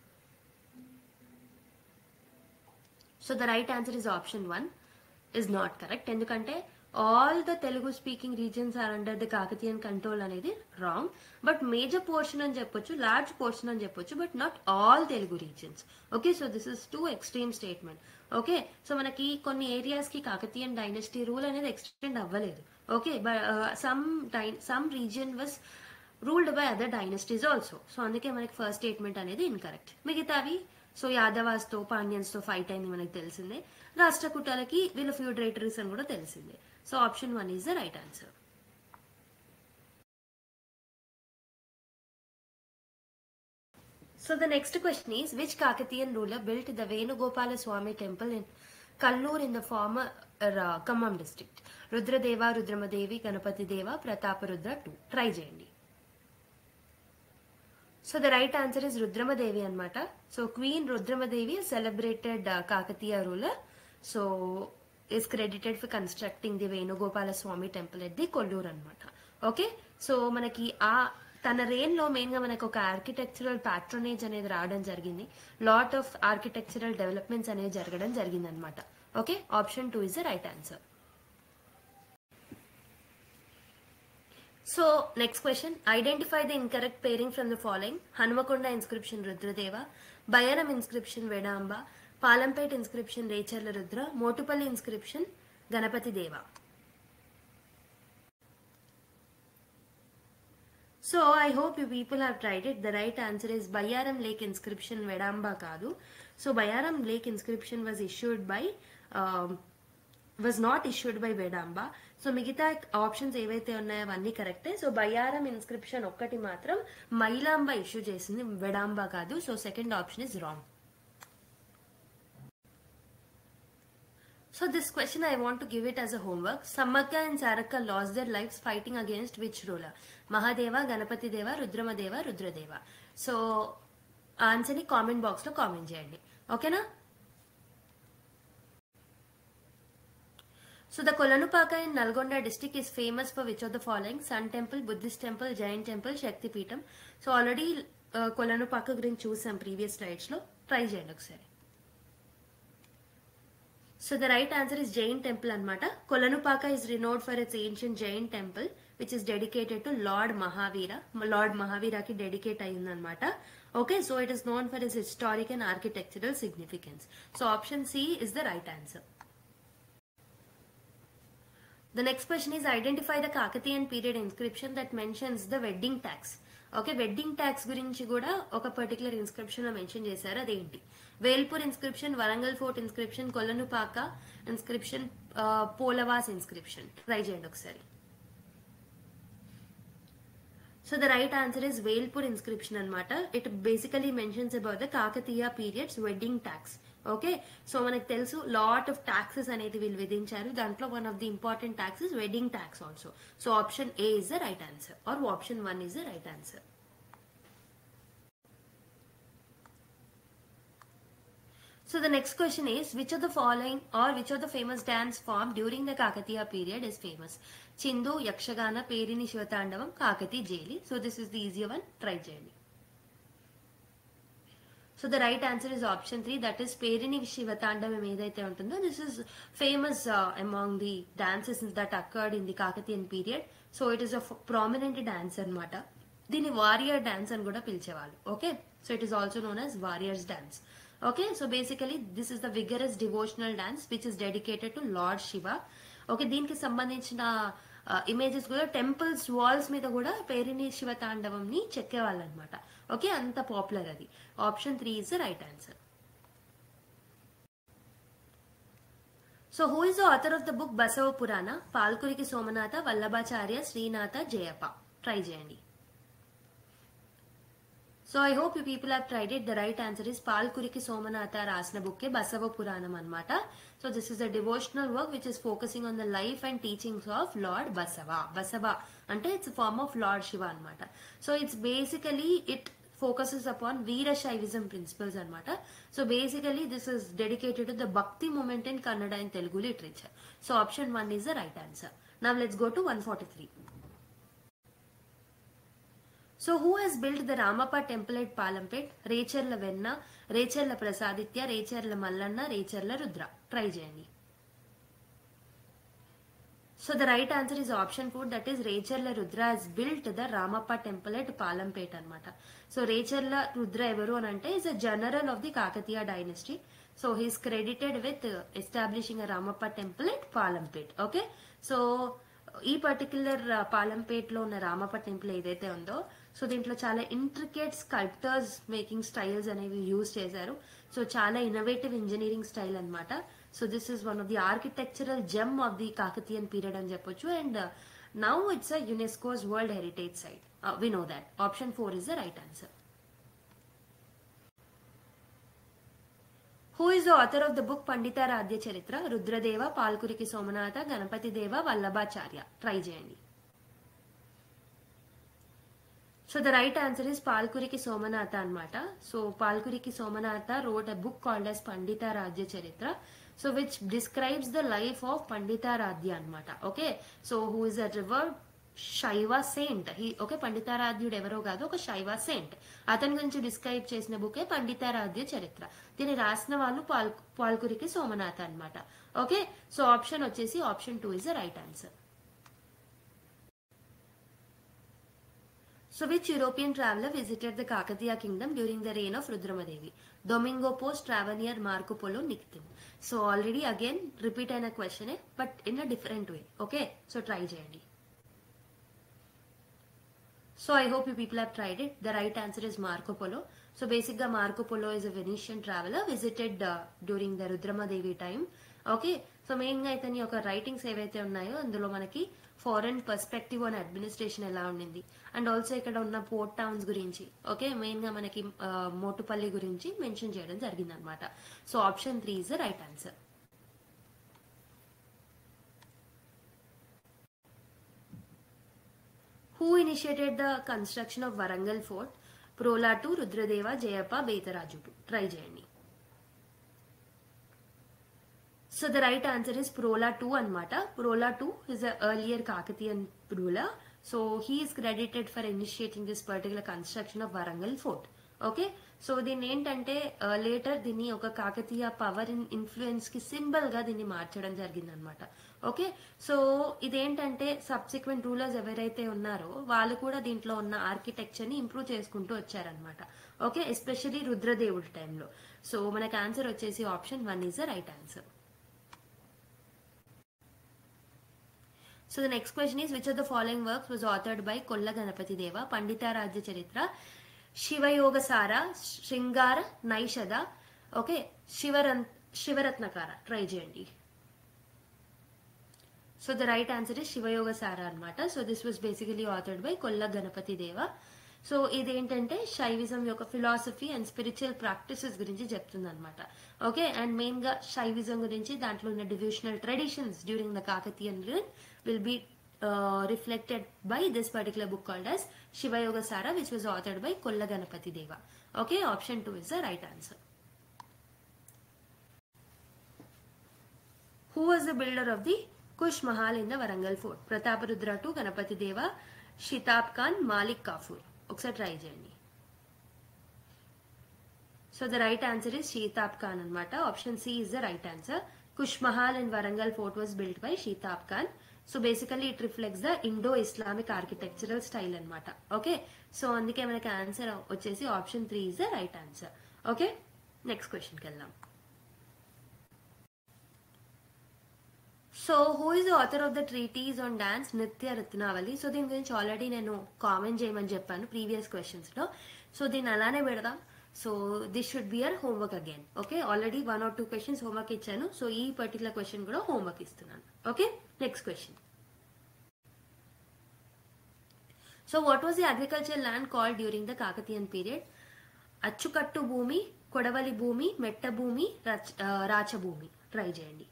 so the right answer is option one is not correct ఎందుకంటే all the Telugu speaking regions are under the Kakatiyan control అనేది wrong but major portion అని చెప్పొచ్చు large portion అని చెప్పొచ్చు but not all Telugu regions okay so this is too extreme statement okay so మనకి కొన్ని areas కి Kakatiyan dynasty rule అనేది ఎక్స్టెండ్ అవ్వలేదు okay some some region was ruled by other dynasties also so అందుకే మనకి ఫస్ట్ స్టేట్మెంట్ అనేది ఇన్కరెక్ట్ మిగతావి so Yadavas తో పాండ్యన్స్ తో ఫైట్ అయింది మనకి తెలిసిందే రాష్ట్రకూటాలకి వీళ్ళ ఫ్యూడరేటరీస్ అని కూడా తెలిసిందే so option one is the right answer So the next question is which Kakatiyan ruler built the Venugopala Swami temple in Kallur in the former uh, Khammam district? Rudradeva, Rudramadevi, Ganapati Deva, Prataparudra 2. Try చేయండి so the right answer is Rudramadevi అనమాట so queen Rudramadevi celebrated Kakatiya ruler so is credited for constructing the Venugopala Swamy temple at the Kolluru అనమాట okay so మనకి ఆ తన rain లో main గా మనకు ఒక ఆర్కిటెక్చరల్ ప్యాట్రనేజ్ అనేది రావడం జరిగింది లాట్ ఆఫ్ ఆర్కిటెక్చరల్ డెవలప్మెంట్స్ అనేవి జరగడం జరిగింది అనమాట okay option two is the right answer So, next question. Identify the incorrect pairing from the following. Hanmakonda inscription Rudradeva, Bayaram inscription Vedamba, Palampet inscription Recharla Rudra, Motupalli inscription Ganapati Deva. So, I hope you people have tried it. The right answer is Bayaram Lake inscription Vedamba Kadu. So, Bayaram Lake inscription was issued by um, was not issued by Vedamba so మిగతా options ఏవైతే ఉన్నాయో అవన్నీ కరెక్టే so Bayyaram inscription ఒక్కటి మాత్రం Mailamba issue చేసింది వెడాంబా కాదు so second option is wrong So this question I want to give it as a homework. Samakka and Saraka lost their lives fighting against which ruler? Mahadeva, Ganapati Deva, Rudramadeva, Rudradeva. So ఆన్సర్ని comment బాక్స్లో comment చేయండి ఓకేనా So the Kolanupaka in Nalgonda district is famous for which of the following? Sun temple, Buddhist temple, Jain temple, Shakti Peetam. So already uh, Kolanupaka గురించి చూసాం previous slides లో try చేయండి ఒకసారి so the right answer is Jain temple అనమాట Kolanupaka is renowned for its ancient Jain temple which is dedicated to lord Mahavira lord మహావీరాకి dedicate అయిందనమాట okay so it is known for is historic and architectural significance so option C is the right answer The next question is identify the Kakatiyan period inscription that mentions the wedding tax. Okay wedding tax గురించి కూడా ఒక particular inscription లో mention చేశారు అదేంటి Velpur inscription Warangal fort inscription Kollanupaka inscription Polavas inscription try చేయండి ఒకసారి so the right answer is Velpur inscription అనమాట it basically mentions about the Kakatiya periods wedding tax okay so మనకు తెలుసు లాట్ ఆఫ్ ట్యాక్సెస్ అనేది వీళ్ళు విధించారు దాంట్లో one of the important taxes wedding tax also so option A is the right answer or option one is the right answer So the next question is which of the following or which of the famous dance form during the Kakatiya period is famous? Chindu, Yakshagana, Perini Shivatandavam, Kakati, Jeli. So this is the easier one. Try చేయండి so the right answer is option three that is Perini Shivatandavam ఏదైతే ఉంటుందో this is famous among the dances that occurred in the Kakatiyan period so it is a prominent dance అన్నమాట దీన్ని warrior dance అని కూడా పిలిచేవాళ్ళు okay so it is also known as warriors dance okay so basically this is the vigorous devotional dance which is dedicated to lord Shiva okay దీనికి సంబంధించిన images కూడా temples walls మీద కూడా పేరిని శివ తాండవం ని చెక్కేవాళ్ళు అనమాట ఓకే అంత పాపులర్ అది option three is the right answer so who is the author of the book Basava Purana Palkuriki Somanatha Vallabhacharya Srinatha Jayapa try చేయండి so I hope you people have tried it the right answer is Palkuriki Somanatha రాసిన బుక్కే బసవ పురాణం అనమాట so this is the devotional work which is focusing on the life and teachings of lord Basava Basava అంటే it's form of lord Shiva అనమాట so it's basically it focuses upon Veerashaivism principles అనమాట so basically this is dedicated to the bhakti movement in Kannada and Telugu literature so option one is the right answer now let's go to one forty three so who has build the Ramappa temple at Palampet Recherla Venna Recherla Prasaditya Recherla Mallanna Recherla Rudra try చేయండి so the right answer is option four that is Recherla Rudra has built the Ramappa temple at Palampet అనమాట so Recherla Rudra ఎవరు అని అంటే is a general of the Kakatiya dynasty so he's credited with establishing Ramappa temple at Palampet okay so ఈ particular Palampet లో ఉన్న Ramappa temple ఏదైతే ఉందో so దీంట్లో చాలా ఇంట్రికేట్ స్కల్ప్టర్స్ మేకింగ్ స్టైల్స్ అనేవి యూజ్ చేశారు సో చాలా ఇన్నోవేటివ్ ఇంజనీరింగ్ స్టైల్ అన్నమాట so this is one of the architectural gem of the Kakatiyan period అని చెప్పొచ్చు and now it's a UNESCO's world heritage site we know that option four is the right answer who is the author of the book Panditaradhya Charitra Rudradeva Palkuriki Somanatha Ganapati Deva Vallabhacharya try చేయండి so the right answer is Palkuriki Somanatha అన్నమాట so Palkuriki Somanatha wrote a book called as Panditaradhya Charitra so which describes the life of Panditaradhya అన్నమాట okay so who is a river Shaiva saint he okay పండితారాధ్యుడు ఎవరో కాదు ఒక శైవ Saint అతని గురించి describe చేసిన బుకే పండితారాధ్య చరిత్ర దీన్ని రాసిన వాళ్ళు పాల్ పాల్కురికి సోమనాథ అన్నమాట ఓకే సో ఆప్షన్ వచ్చేసి option two is the right answer So, which European traveler visited the Kakatiya kingdom during the reign of Rudramadevi? Domingo Post, Travanier, Marco Polo, Nikitin. So, already again repeat an a question, eh? but in a different way. Okay, so try చేయండి so I hope you people have tried it the right answer is Marco Polo so basic గా Marco Polo is a Venetian traveller visited during the Rudramadevi time okay so main గా ఇతని యొక్క writings ఏవైతే ఉన్నాయో అందులో మనకి foreign perspective and administration ఎలా ఉండింది అండ్ ఆల్సో ఇక్కడ ఉన్న పోర్ట్ టౌన్స్ గురించి ఓకే మెయిన్ గా మనకి ఆ, మోటుపల్లి గురించి మెన్షన్ చేయడం జరిగింది అనమాట so option three is the right answer who initiated the construction of Warangal fort Prola two Rudradeva Jayappa బేతరాజుటు ట్రై చేయండి so the right answer is Prola two అనమాట Prola two is a earlier Kakatiyan ruler so he is credited for initiating this particular construction of Warangal fort okay so దీన్ని ఏంటంటే later దీన్ని ఒక Kakatiya power in influence కి symbol గా దీన్ని మార్చడం జరిగింది అనమాట ఓకే సో ఇదేంటంటే సబ్సిక్వెంట్ రూలర్స్ ఎవరైతే ఉన్నారో వాళ్ళు కూడా దీంట్లో ఉన్న ఆర్కిటెక్చర్ ని ఇంప్రూవ్ చేసుకుంటూ వచ్చారనమాట ఓకే ఎస్పెషలీ రుద్రదేవుడి టైంలో సో మనకి ఆన్సర్ వచ్చేసి option one is the right answer So the next question is which of the following works was authored by Kolla Ganapati Deva, Pandita Rajya Charitra, Shivayoga Sara, Shringara, Naishada, okay, Shivaran, Shivaratnakara. Try చేయండి so the right answer is Shivayoga Sara అనమాట so this was basically authored by Kolla Ganapati Deva so ఇదేంటంటే శైవిజం యొక్క philosophy and spiritual practices గురించి చెప్తుంది అనమాట okay and main గా శైవిజం గురించి దాంట్లో ఉన్న divisional traditions during the Kakatiyan will be reflected by this particular book called as Shivayoga Sara which was authored by Kolla Ganapati Deva okay option two is the right answer who was the builder of the Khush Mahal in the Warangal fort Prataparudra two Ganapati Deva Shitab Khan Malik Kafur ఒకసారి try చేయండి so the right answer is Shitab Khan అనమాట option C is the right answer Khush Mahal and Warangal fort was built by Shitab Khan so basically it reflects the Indo Islamic architectural style అనమాట okay so అందుకే మనకి answer వచ్చేసి option three is the right answer okay next క్వశ్చన్కి వెళ్దాం so who is the author of the treatise on dance Nritya Ratnavali so దీని గురించి already నేను comment చేయమని చెప్పాను ప్రీవియస్ క్వశ్చన్స్ లో సో దీన్ని అలానే పెడదాం so this should be our homework again okay already one or two questions homework ఇచ్చాను సో ఈ పర్టికులర్ క్వశ్చన్ కూడా హోంవర్క్ ఇస్తున్నాను okay next question so what was the agriculture land call during the Kakatiyan period అచ్చుకట్టు భూమి కొడవలి భూమి మెట్ట భూమి రచ- ఆ, రాచభూమి ట్రై చేయండి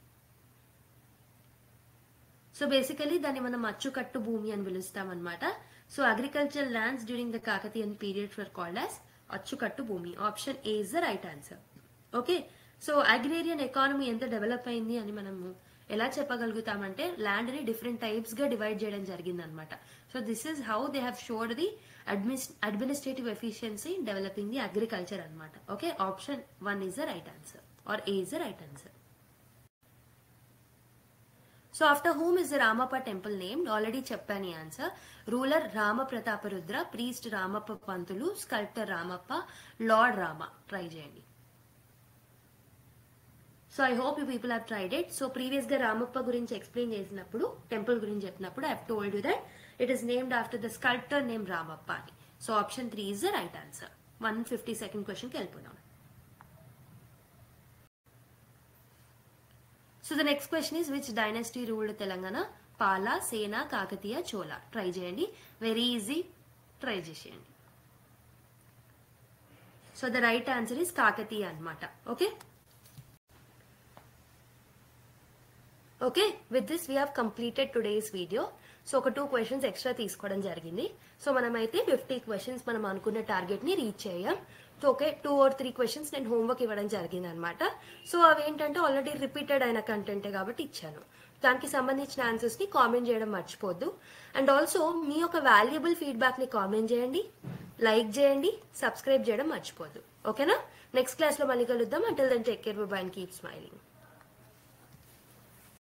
సో బేసికలీ దాన్ని మనం అచ్చుకట్టు భూమి అని పిలుస్తాం అనమాట so agriculture lands during the Kakatiyan period for called as అచ్చుకట్టు భూమి option A is the right answer okay so agrarian economy ఎంత డెవలప్ అయింది అని మనము ఎలా చెప్పగలుగుతామంటే ల్యాండ్ ని డిఫరెంట్ టైప్స్ గా డివైడ్ చేయడం జరిగింది అనమాట so this is how they have showed the administrative efficiency developing the agriculture అనమాట okay option one is the right answer or A is the right answer so after whom is the Ramappa temple named already చెప్పాను ఈ answer ruler Rama Prataparudra priest Ramappa Pantulu sculptor Ramappa lord Rama try చేయండి so I hope you people have tried it so previous గా రామప్ప గురించి explain చేసినప్పుడు temple గురించి చెప్పినప్పుడు I told you that it is named after the sculptor name Ramappa అని so option three is the right answer one fifty second క్వశ్చన్కి వెళ్ళిపోదాం so the next question is which dynasty ruled Telangana Pala Sena Kakatiya Chola try చేయండి very easy try చేసేయండి so the right answer is Kakatiya అన్నమాట okay okay with this we have completed today's video so ఒక two questions extra తీసుకోవడం జరిగింది so మనమైతే fifty questions మనం అనుకున్న target ని రీచ్ అయ్యాం so okay two or three questions నేను హోంవర్క్ ఇవ్వడం జరిగింది అనమాట సో అవి ఏంటంటే ఆల్రెడీ రిపీటెడ్ అయిన కంటెంటే కాబట్టి ఇచ్చాను దానికి సంబంధించిన ఆన్సర్స్ ని కామెంట్ చేయడం మర్చిపోద్దు అండ్ ఆల్సో మీ యొక్క వాల్యుబుల్ ఫీడ్బ్యాక్ ని కామెంట్ చేయండి లైక్ చేయండి సబ్స్క్రైబ్ చేయడం మర్చిపోద్దు ఓకేనా నెక్స్ట్ క్లాస్ లో మళ్ళీ కలుద్దాం until then take care bye and keep smiling